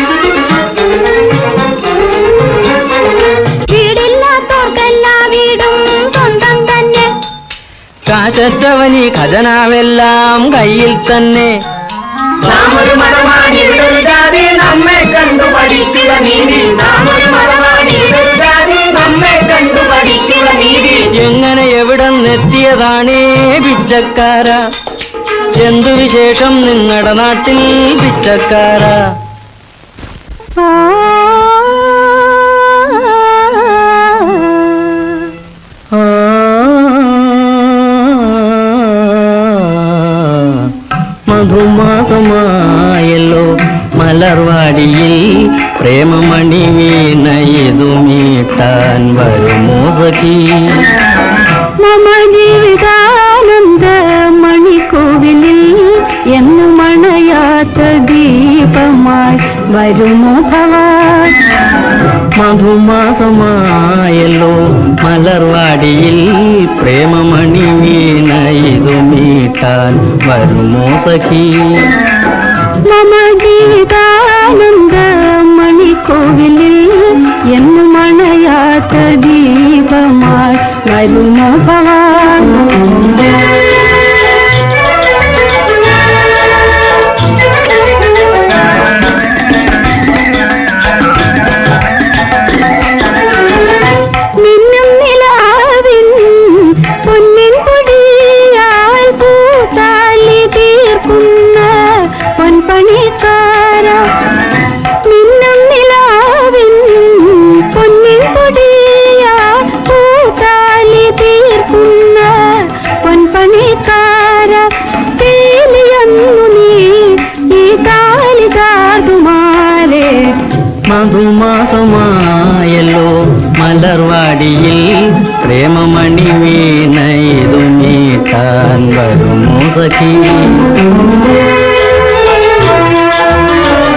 വീടില്ലാത്തോർക്കെല്ലാ വീടും സ്വന്തം തന്നെ കാശറ്റവനി ഖജനാവെല്ലാം കയ്യിൽ തന്നെ നാം ഒരു മതമാണ് ഇവിടൊരു ജാതി നമ്മെ കണ്ടു പഠിക്കുക നീതി നാം ഒരു മതമാണ് ഇവിടൊരു ജാതി നമ്മെ കണ്ടു പഠിക്കുക നീതി എങ്ങനെ എവിടെ എത്തിയതാണേ പിച്ചക്കാര എന്തു വിശേഷം നിങ്ങളുടെ നാട്ടിൽ പിച്ചക്കാര ആ മധുമാസമായല്ലോ മലർവാടിയിൽ പ്രേമമണി വീണയതു മീട്ടാൻ വരുമോ സഖി മമ ജീവിതാനന്ദ മണിക്കോവിലിൽ എന്നു മണയാത്ത ദീപമായി വരുമോ ഭവാൻ മധുമാസമായല്ലോ മലർവാടിയിൽ പ്രേമമണി വീണയതു മീട്ടാൻ വരുമോ സഖി മമ ജീവിതാനന്ദ മണിക്കോവിലിൽ എന്നു മണയാത്ത ദീപമായി വരുമോ ഭവാൻ മിന്നും നിലാവിൻ പൊന്നിൻ പൊടിയാൽ പൂത്താലി തീർക്കുന്ന പൊൻപണിക്കാര മിന്നും നിലാവിൻ പൊന്നിൻ പൊടിയാൽ പൂത്താലി തീർക്കുന്ന പൊൻപണിക്കാര ചേലിയൊന്നു നീ ഈ താലി ചാർത്തുമാലേ മധുമാസമായല്ലോ മലർവാടിയിൽ പ്രേമമണി വീണയതു മീട്ടാൻ വരുമോ സഖി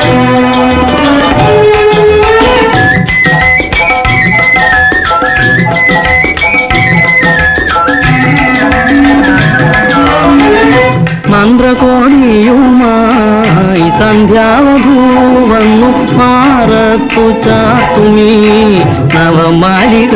സന്ധ്യാവധൂ വന്നു മാറത്തു ചാത്തുമീ നവമാലിക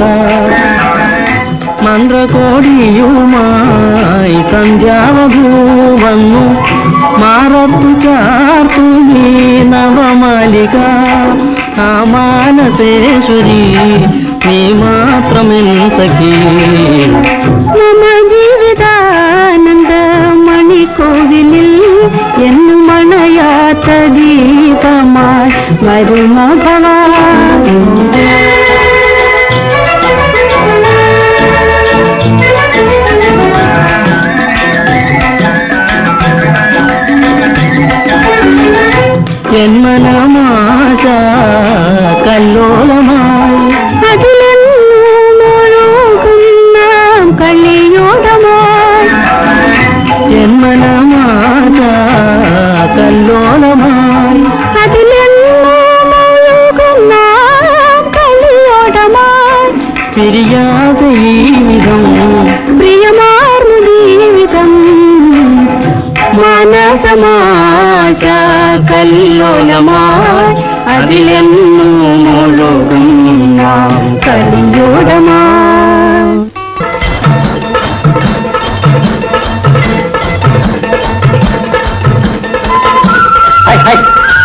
മന്ത്രകോടിയുമായി സന്ധ്യാവധൂ വന്നു മാറത്തു ചാർത്തു നീ നവമാലിക ആ മാനസേശ്വരി നീ മാത്രമെൻ സഖീ മമ ജീവിതാനന്ദ മണിക്കോവിലിൽ എന്നു മണയാത്ത ദീപമായി വരുമോ ജന്മനമാശ കല്ലോലമായി അതിലെന്നൊഴുകുന്ന കളിയോടമായി ജന്മനമാശ കല്ലോലമായി അതിലെന്നൊഴുകുന്ന കളിയോടമായി പിരിയാതെ ഈ വിധം പ്രിയമാർന്നു ജീവിതം മനസമാശ കല്ലോലമായി അതിലെന്നു മുഴുകും നാം കളിയോടമായി ഹൈ ഹൈ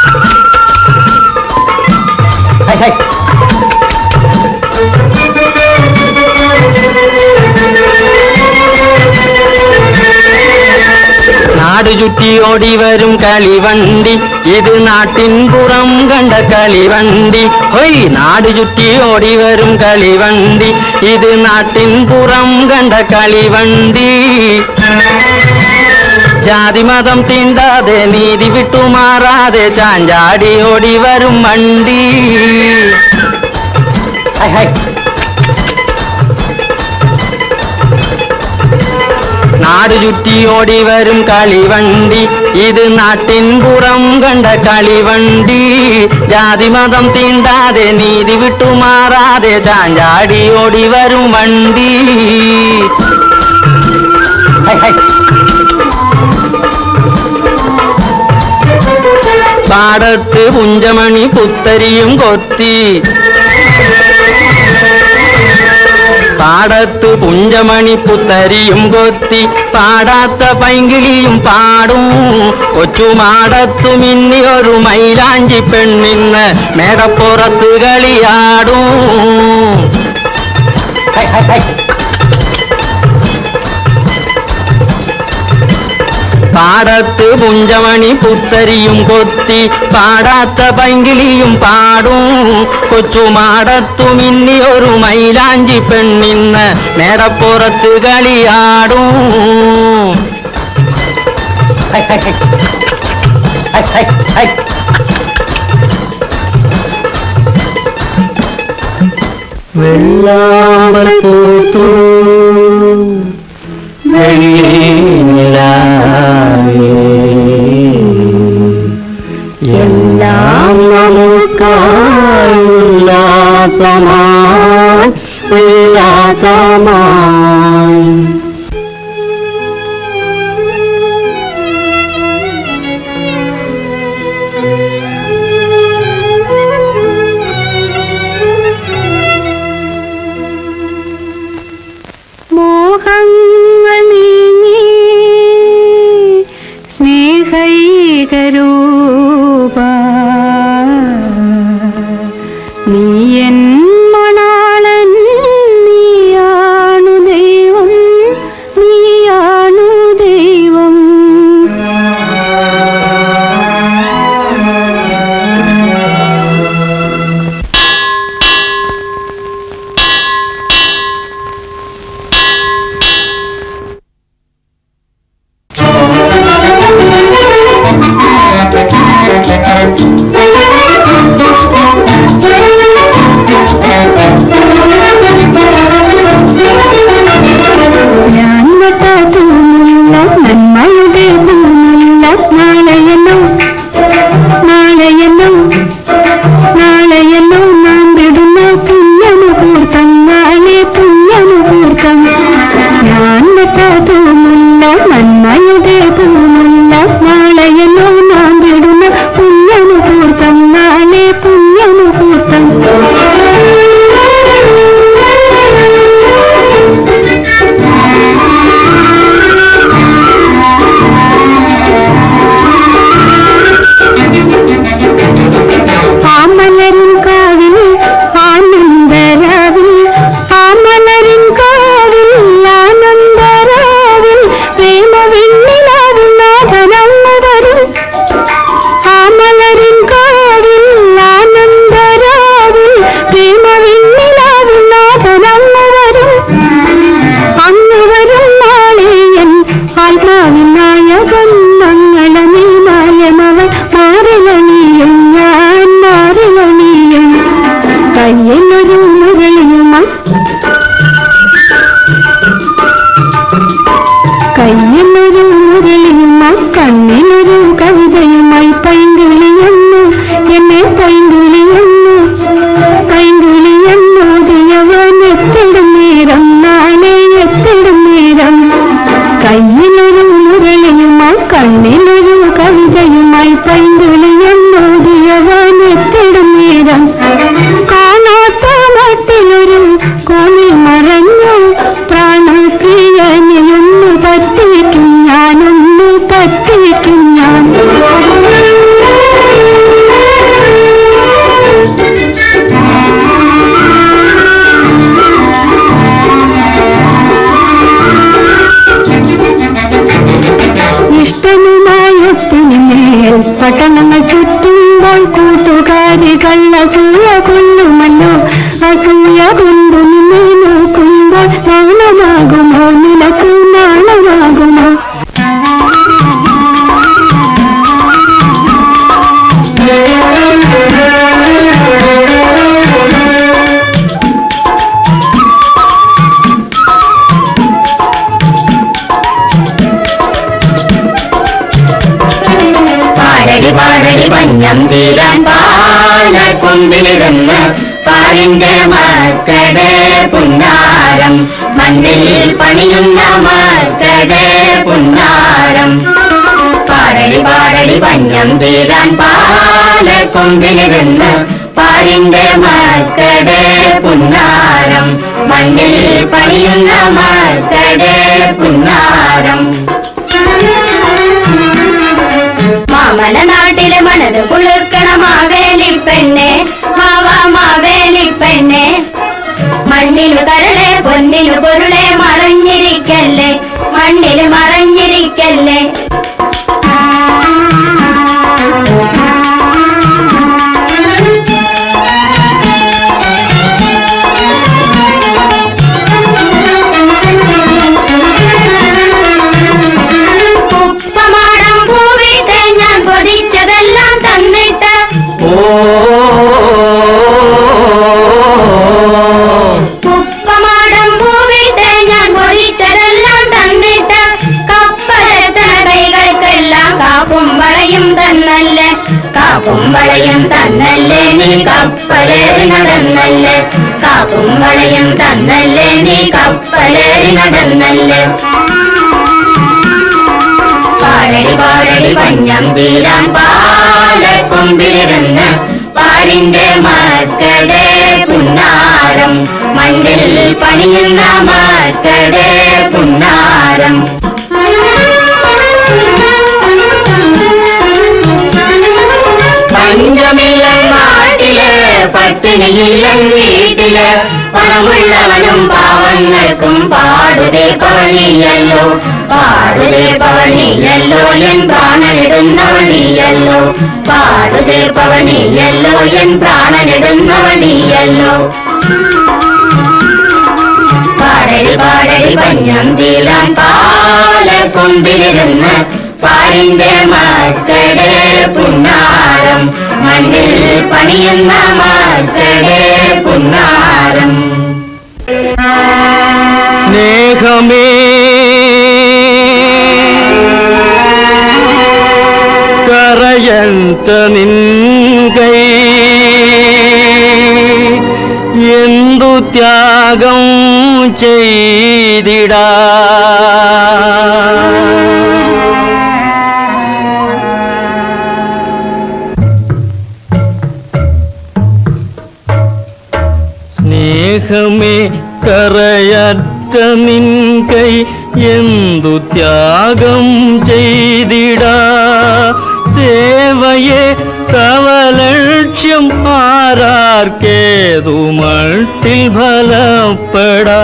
ഹൈ ഹൈ നാടു ചുറ്റി ഓടി വരും കളിവണ്ടി ഇത് നാട്ടിൻ പുറം കണ്ട കളിവണ്ടി ഹൊയ് നാടു ചുറ്റി ഓടി വരും കളിവണ്ടി ഇത് നാട്ടിൻ പുറം കണ്ട കളിവണ്ടി ജാതി മതം തീണ്ടാതെ നീതി വിട്ടുമാറാതെ ചാഞ്ചാടി ഓടി വരും വണ്ടി ഹൈ ഹൈ നാടു ചുറ്റി ഓടി വരും കളിവണ്ടി ഇത് നാട്ടിൻ പുറം കണ്ട കളിവണ്ടി ജാതി മതം തീണ്ടാതെ നീതി വിട്ടുമാറാതെ ചാഞ്ചാടി ഓടി വരും വണ്ടി ഹൈ ഹൈ പാടത്ത് പുഞ്ചമണി പുത്തരിയും കൊത്തി പാടത്ത് പുഞ്ചമണി പുത്തരിയും കൊത്തി പാടാത്ത പൈങ്കിളിയും പാടും കൊച്ചുമാടത്തു മിന്നി ഒരു മൈലാഞ്ചി പെണ്ണിന്ന് മേടപ്പുറത്ത് കളിയാടും ഹൈ, ഹൈ, ഹൈ. പാടത്ത് പുഞ്ചമണി പുത്തരിയും കൊത്തി പാടാത്ത പൈങ്കിളിയും പാടും കൊച്ചുമാടത്തു മിന്നി ഒരു മൈലാഞ്ചി പെണ്ണിന്ന് മേടപ്പുറത്ത് കളിയാടും ഹൈ, ഹൈ, ഹൈ. ഹൈ, ഹൈ, ഹൈ. വെള്ളാമ്പൽ പൂത്തു എല്ലാം നമുക്കായി ഉല്ലാസമായി ഉല്ലാസമായി മോഹങ്ങൾ നീങ്ങി സ്നേഹൈകരൂപ നീ എൻ മണാളൻ നീയാണു ദൈവം കള്ളസൂയ കൊള്ളുമല്ലോ അസൂയ കൊണ്ടു നിന്നെ നോക്കുമ്പോൾ നാണമാകുമോ നിനക്ക് നാണമാകുമോ പാടടി പാടടി പഞ്ഞം തീരാൻ പാലക്കൊമ്പിലിരുന്ന് പാലിന്റെ മക്കടെ പുന്നാരം മണ്ണിൽ പണിയുന്ന മക്കടെ പുന്നാരം പാടടി പാടടി പഞ്ഞം തീരാൻ പാലക്കൊമ്പിലിരുന്ന് പാലിന്റെ മക്കടെ പുന്നാരം മണ്ണിൽ പണിയുന്ന മക്കടെ പുന്നാരം മാമല നാട്ടിലെ മനത് കുളിർക്കണ മാവേലി പെണ്ണെ മാവാ മാവേലി പെണ്ണെ മണ്ണിനു കരളെ പൊന്നിനു പൊരുളെ മറഞ്ഞിരിക്കല്ലേ മണ്ണില് മറഞ്ഞിരിക്കല്ലേ ഉപ്പമാടം പൂവിട്ട് ഞാൻ കൊതിച്ചതെല്ലാം തന്നിട്ട് ഉപ്പമാടം പൂവിട്ട് ഞാൻ കൊതിച്ചതെല്ലാം തന്നിട്ട് കപ്പലെത്തണ കൈകൾക്കെല്ലാം കാപ്പും വളയും തന്നല്ലേ കാപ്പും വളയും തന്നല്ലേ നീ കപ്പലേറി നടന്നല്ലേ കാപ്പും വളയും തന്നല്ലേ നീ കപ്പലേറി നടന്നല്ലേ പാടടി പാടടി പഞ്ഞം തീരാൻ പാലക്കൊമ്പിലിരുന്ന് പാടിന്റെ മക്കടെ പുന്നാരം മണ്ണിൽ പണിയുന്ന മക്കടെ പുന്നാരം പഞ്ചമില്ലൻ നാട്ടില് പട്ടിണിയില്ലൻ വീട്ടില് പണമുള്ളവനും പാവങ്ങൾക്കും പാടുതേ പവനിയല്ലോ പാടുതേ പവനിയല്ലോ എൻ പ്രാണനിടുന്നവണിയല്ലോ പാടുതേ പവനിയല്ലോ എൻ പ്രാണനിടുന്നവണിയല്ലോ പാടടി പാടടി പഞ്ഞം തീരാൻ പാലക്കൊമ്പിലിരുന്ന് പാടിന്റെ മക്കടെ പുന്നാരം മണ്ണിൽ പണിയുന്ന മക്കടെ പുന്നാരം സ്നേഹമേ കറയന്ത നിൻകൈ എന്തു ത്യാഗം ചെയ്തിടാ സ്നേഹമേ കറയറ്റ നിൻകൈ എന്തു ത്യാഗം ചെയ്തിടാ സേവയെ തവ ലക്ഷ്യം ആരാർക്കേതു മട്ടിൽ ഫലപ്പെടാ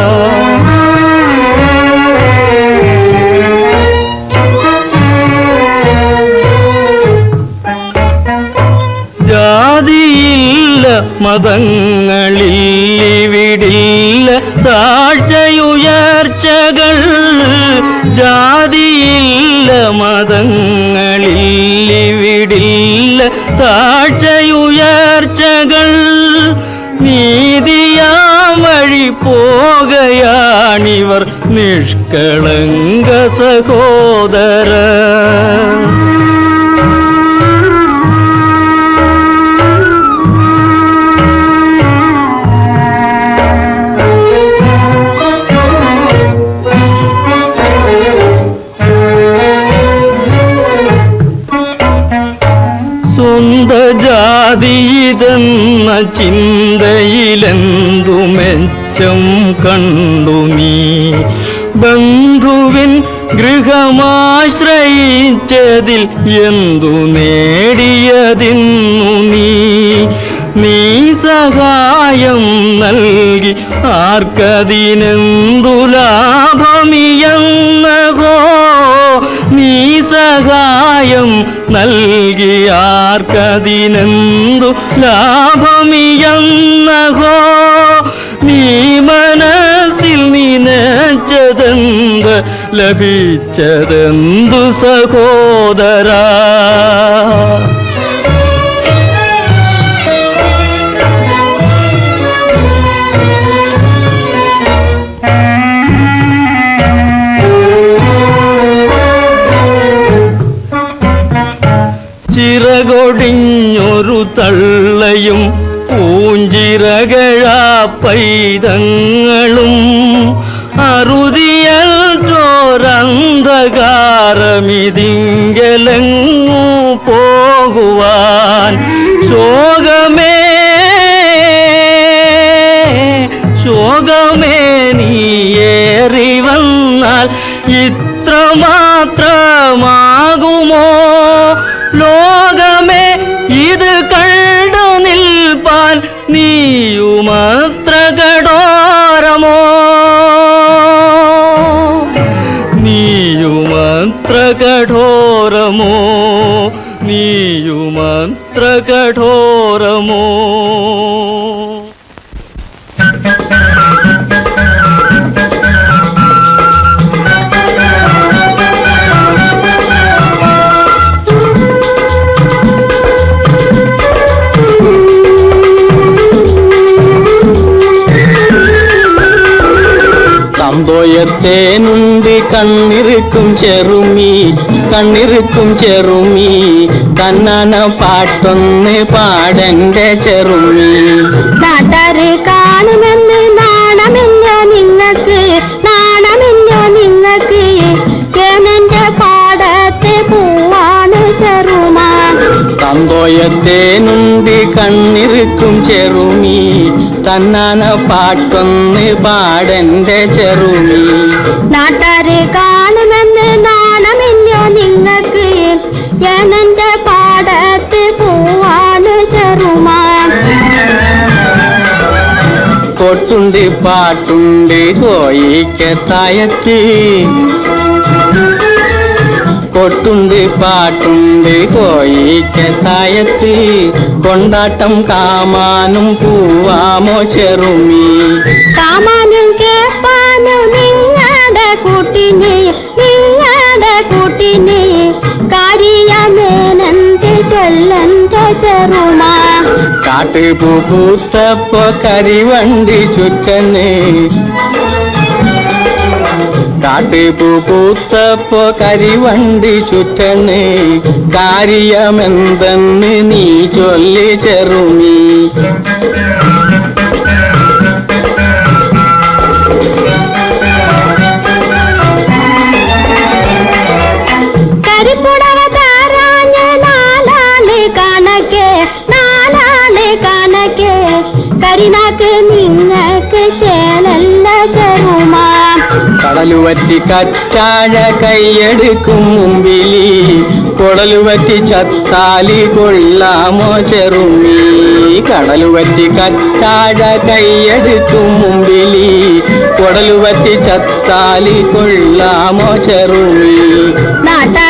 ജാതിയില്ല മതങ്ങളിൽ ഇവിടില്ല താഴ്ചയുയർച്ചകൾ ജാതിയില്ല മതങ്ങളിൽ ഇവിടില്ല താഴ്ചയുയർച്ചകൾ നീതിയാ വഴി പോകയാണിവർ നിഷ്കളങ്ക സഹോദര സ്വന്ത ജാതിയിതെന്ന ചിന്തയിലെന്തു മെച്ചം കണ്ടു നീ ബന്ധുവിൻ ഗൃഹമാശ്രയിച്ചതിൽ എന്തു നേടിയതിന്നു നീ നീ സഹായം നൽകി ആർക്കതിനെന്തു ലാഭമിയെന്നഹോ നീ സഹായം സഹായം നൽകിയാർക്കതിനെന്തു ലാഭമിയെന്നഹോ നീ മനസ്സിൽ നിനച്ചതെന്ത് ലഭിച്ചതെന്തു സഹോദരാ ചിറകൊടിഞ്ഞൊരു തള്ളയും പൂഞ്ചിറകഴാ പൈതങ്ങളും അറുതിയൽ ചോരന്ധകാരമിതിങ്കലെങ്ങു പോകുവാൻ ശോകമേ ശോകമേ നീയേറി വന്നാൽ ഇത്ര മാത്രമാകുമോ ലോകമേ ഇത് കണ്ടു നിൽപ്പാൻ നീയുമത്ര കടോരമോ നീയുമത്ര കഠോരമോ നീയുമത്ര കഠോരമോ തമ്പോയത്തേനുണ്ട് കണ്ണിറുക്കും ചെറുമീ കണ്ണിറുക്കും ചെറുമീ കണ്ണന പാട്ടൊന്ന് പാടന്റെ ചെറുമീ നാട്ടാര് കാണുമെന്ന് നാണമില്ല നിങ്ങൾക്ക് നാണമില്ല നിങ്ങൾക്ക് ഏനന്റെ പാടത്തെ പൂവാണ് ചെറുമാ തമ്പോയത്തേനുണ്ട് കണ്ണിറുക്കും ചെറുമീ കണ്ണന പാട്ടൊന്ന് പാടന്റെ ചെറുമീ നാട്ടാര് കാണുമെന്ന് നാണമില്ല നിങ്ങൾക്ക് ഏനന്റെ പാടത്തെ പൂവാണ് ചെറുമാ കൊട്ടുണ്ട് പാട്ടുണ്ട് കോയിക്കത്തായത്തി കൊട്ടുണ്ട് പാട്ടുണ്ട് കോയിക്കത്തായത്തി കൊണ്ടാട്ടം കാമാനും പൂവാമോ ചെറുമീ കാമാനും കേപ്പാനും നിങ്ങളുടെ കൂട്ടിന് നിങ്ങളുടെ കൂട്ടിന് കാര്യമേനന്റെ ചൊല്ലന്റെ ചെറുമാ കാട്ടുപൂ പൂത്തപ്പോ കരിവണ്ടി ചുറ്റന്നെ കാട്ടുപൂ പൂത്തപ്പോ കരിവണ്ടി ചുറ്റന്നെ കാര്യമെന്തെന്ന് നീ ചൊല്ലി ചെറുമീ കരിപ്പുടവ താറാഞ്ഞ നാലാള് കണക്കെ നാലാള് കണക്കെ കരിനാക്ക് നിങ്ങൾക്ക് ചേലല്ല ചെറുമാ കടലുവറ്റി കറ്റാഴ കൈയെടുക്കും മുമ്പിലി കുടലുവറ്റി ചത്താലി കൊള്ളാമോ ചെറുമീ കടലുവറ്റി കറ്റാഴ കൈയെടുക്കും മുമ്പിലി കുടലുവറ്റി ചത്താലി കൊള്ളാമോ ചെറുമീ നാട്ടാ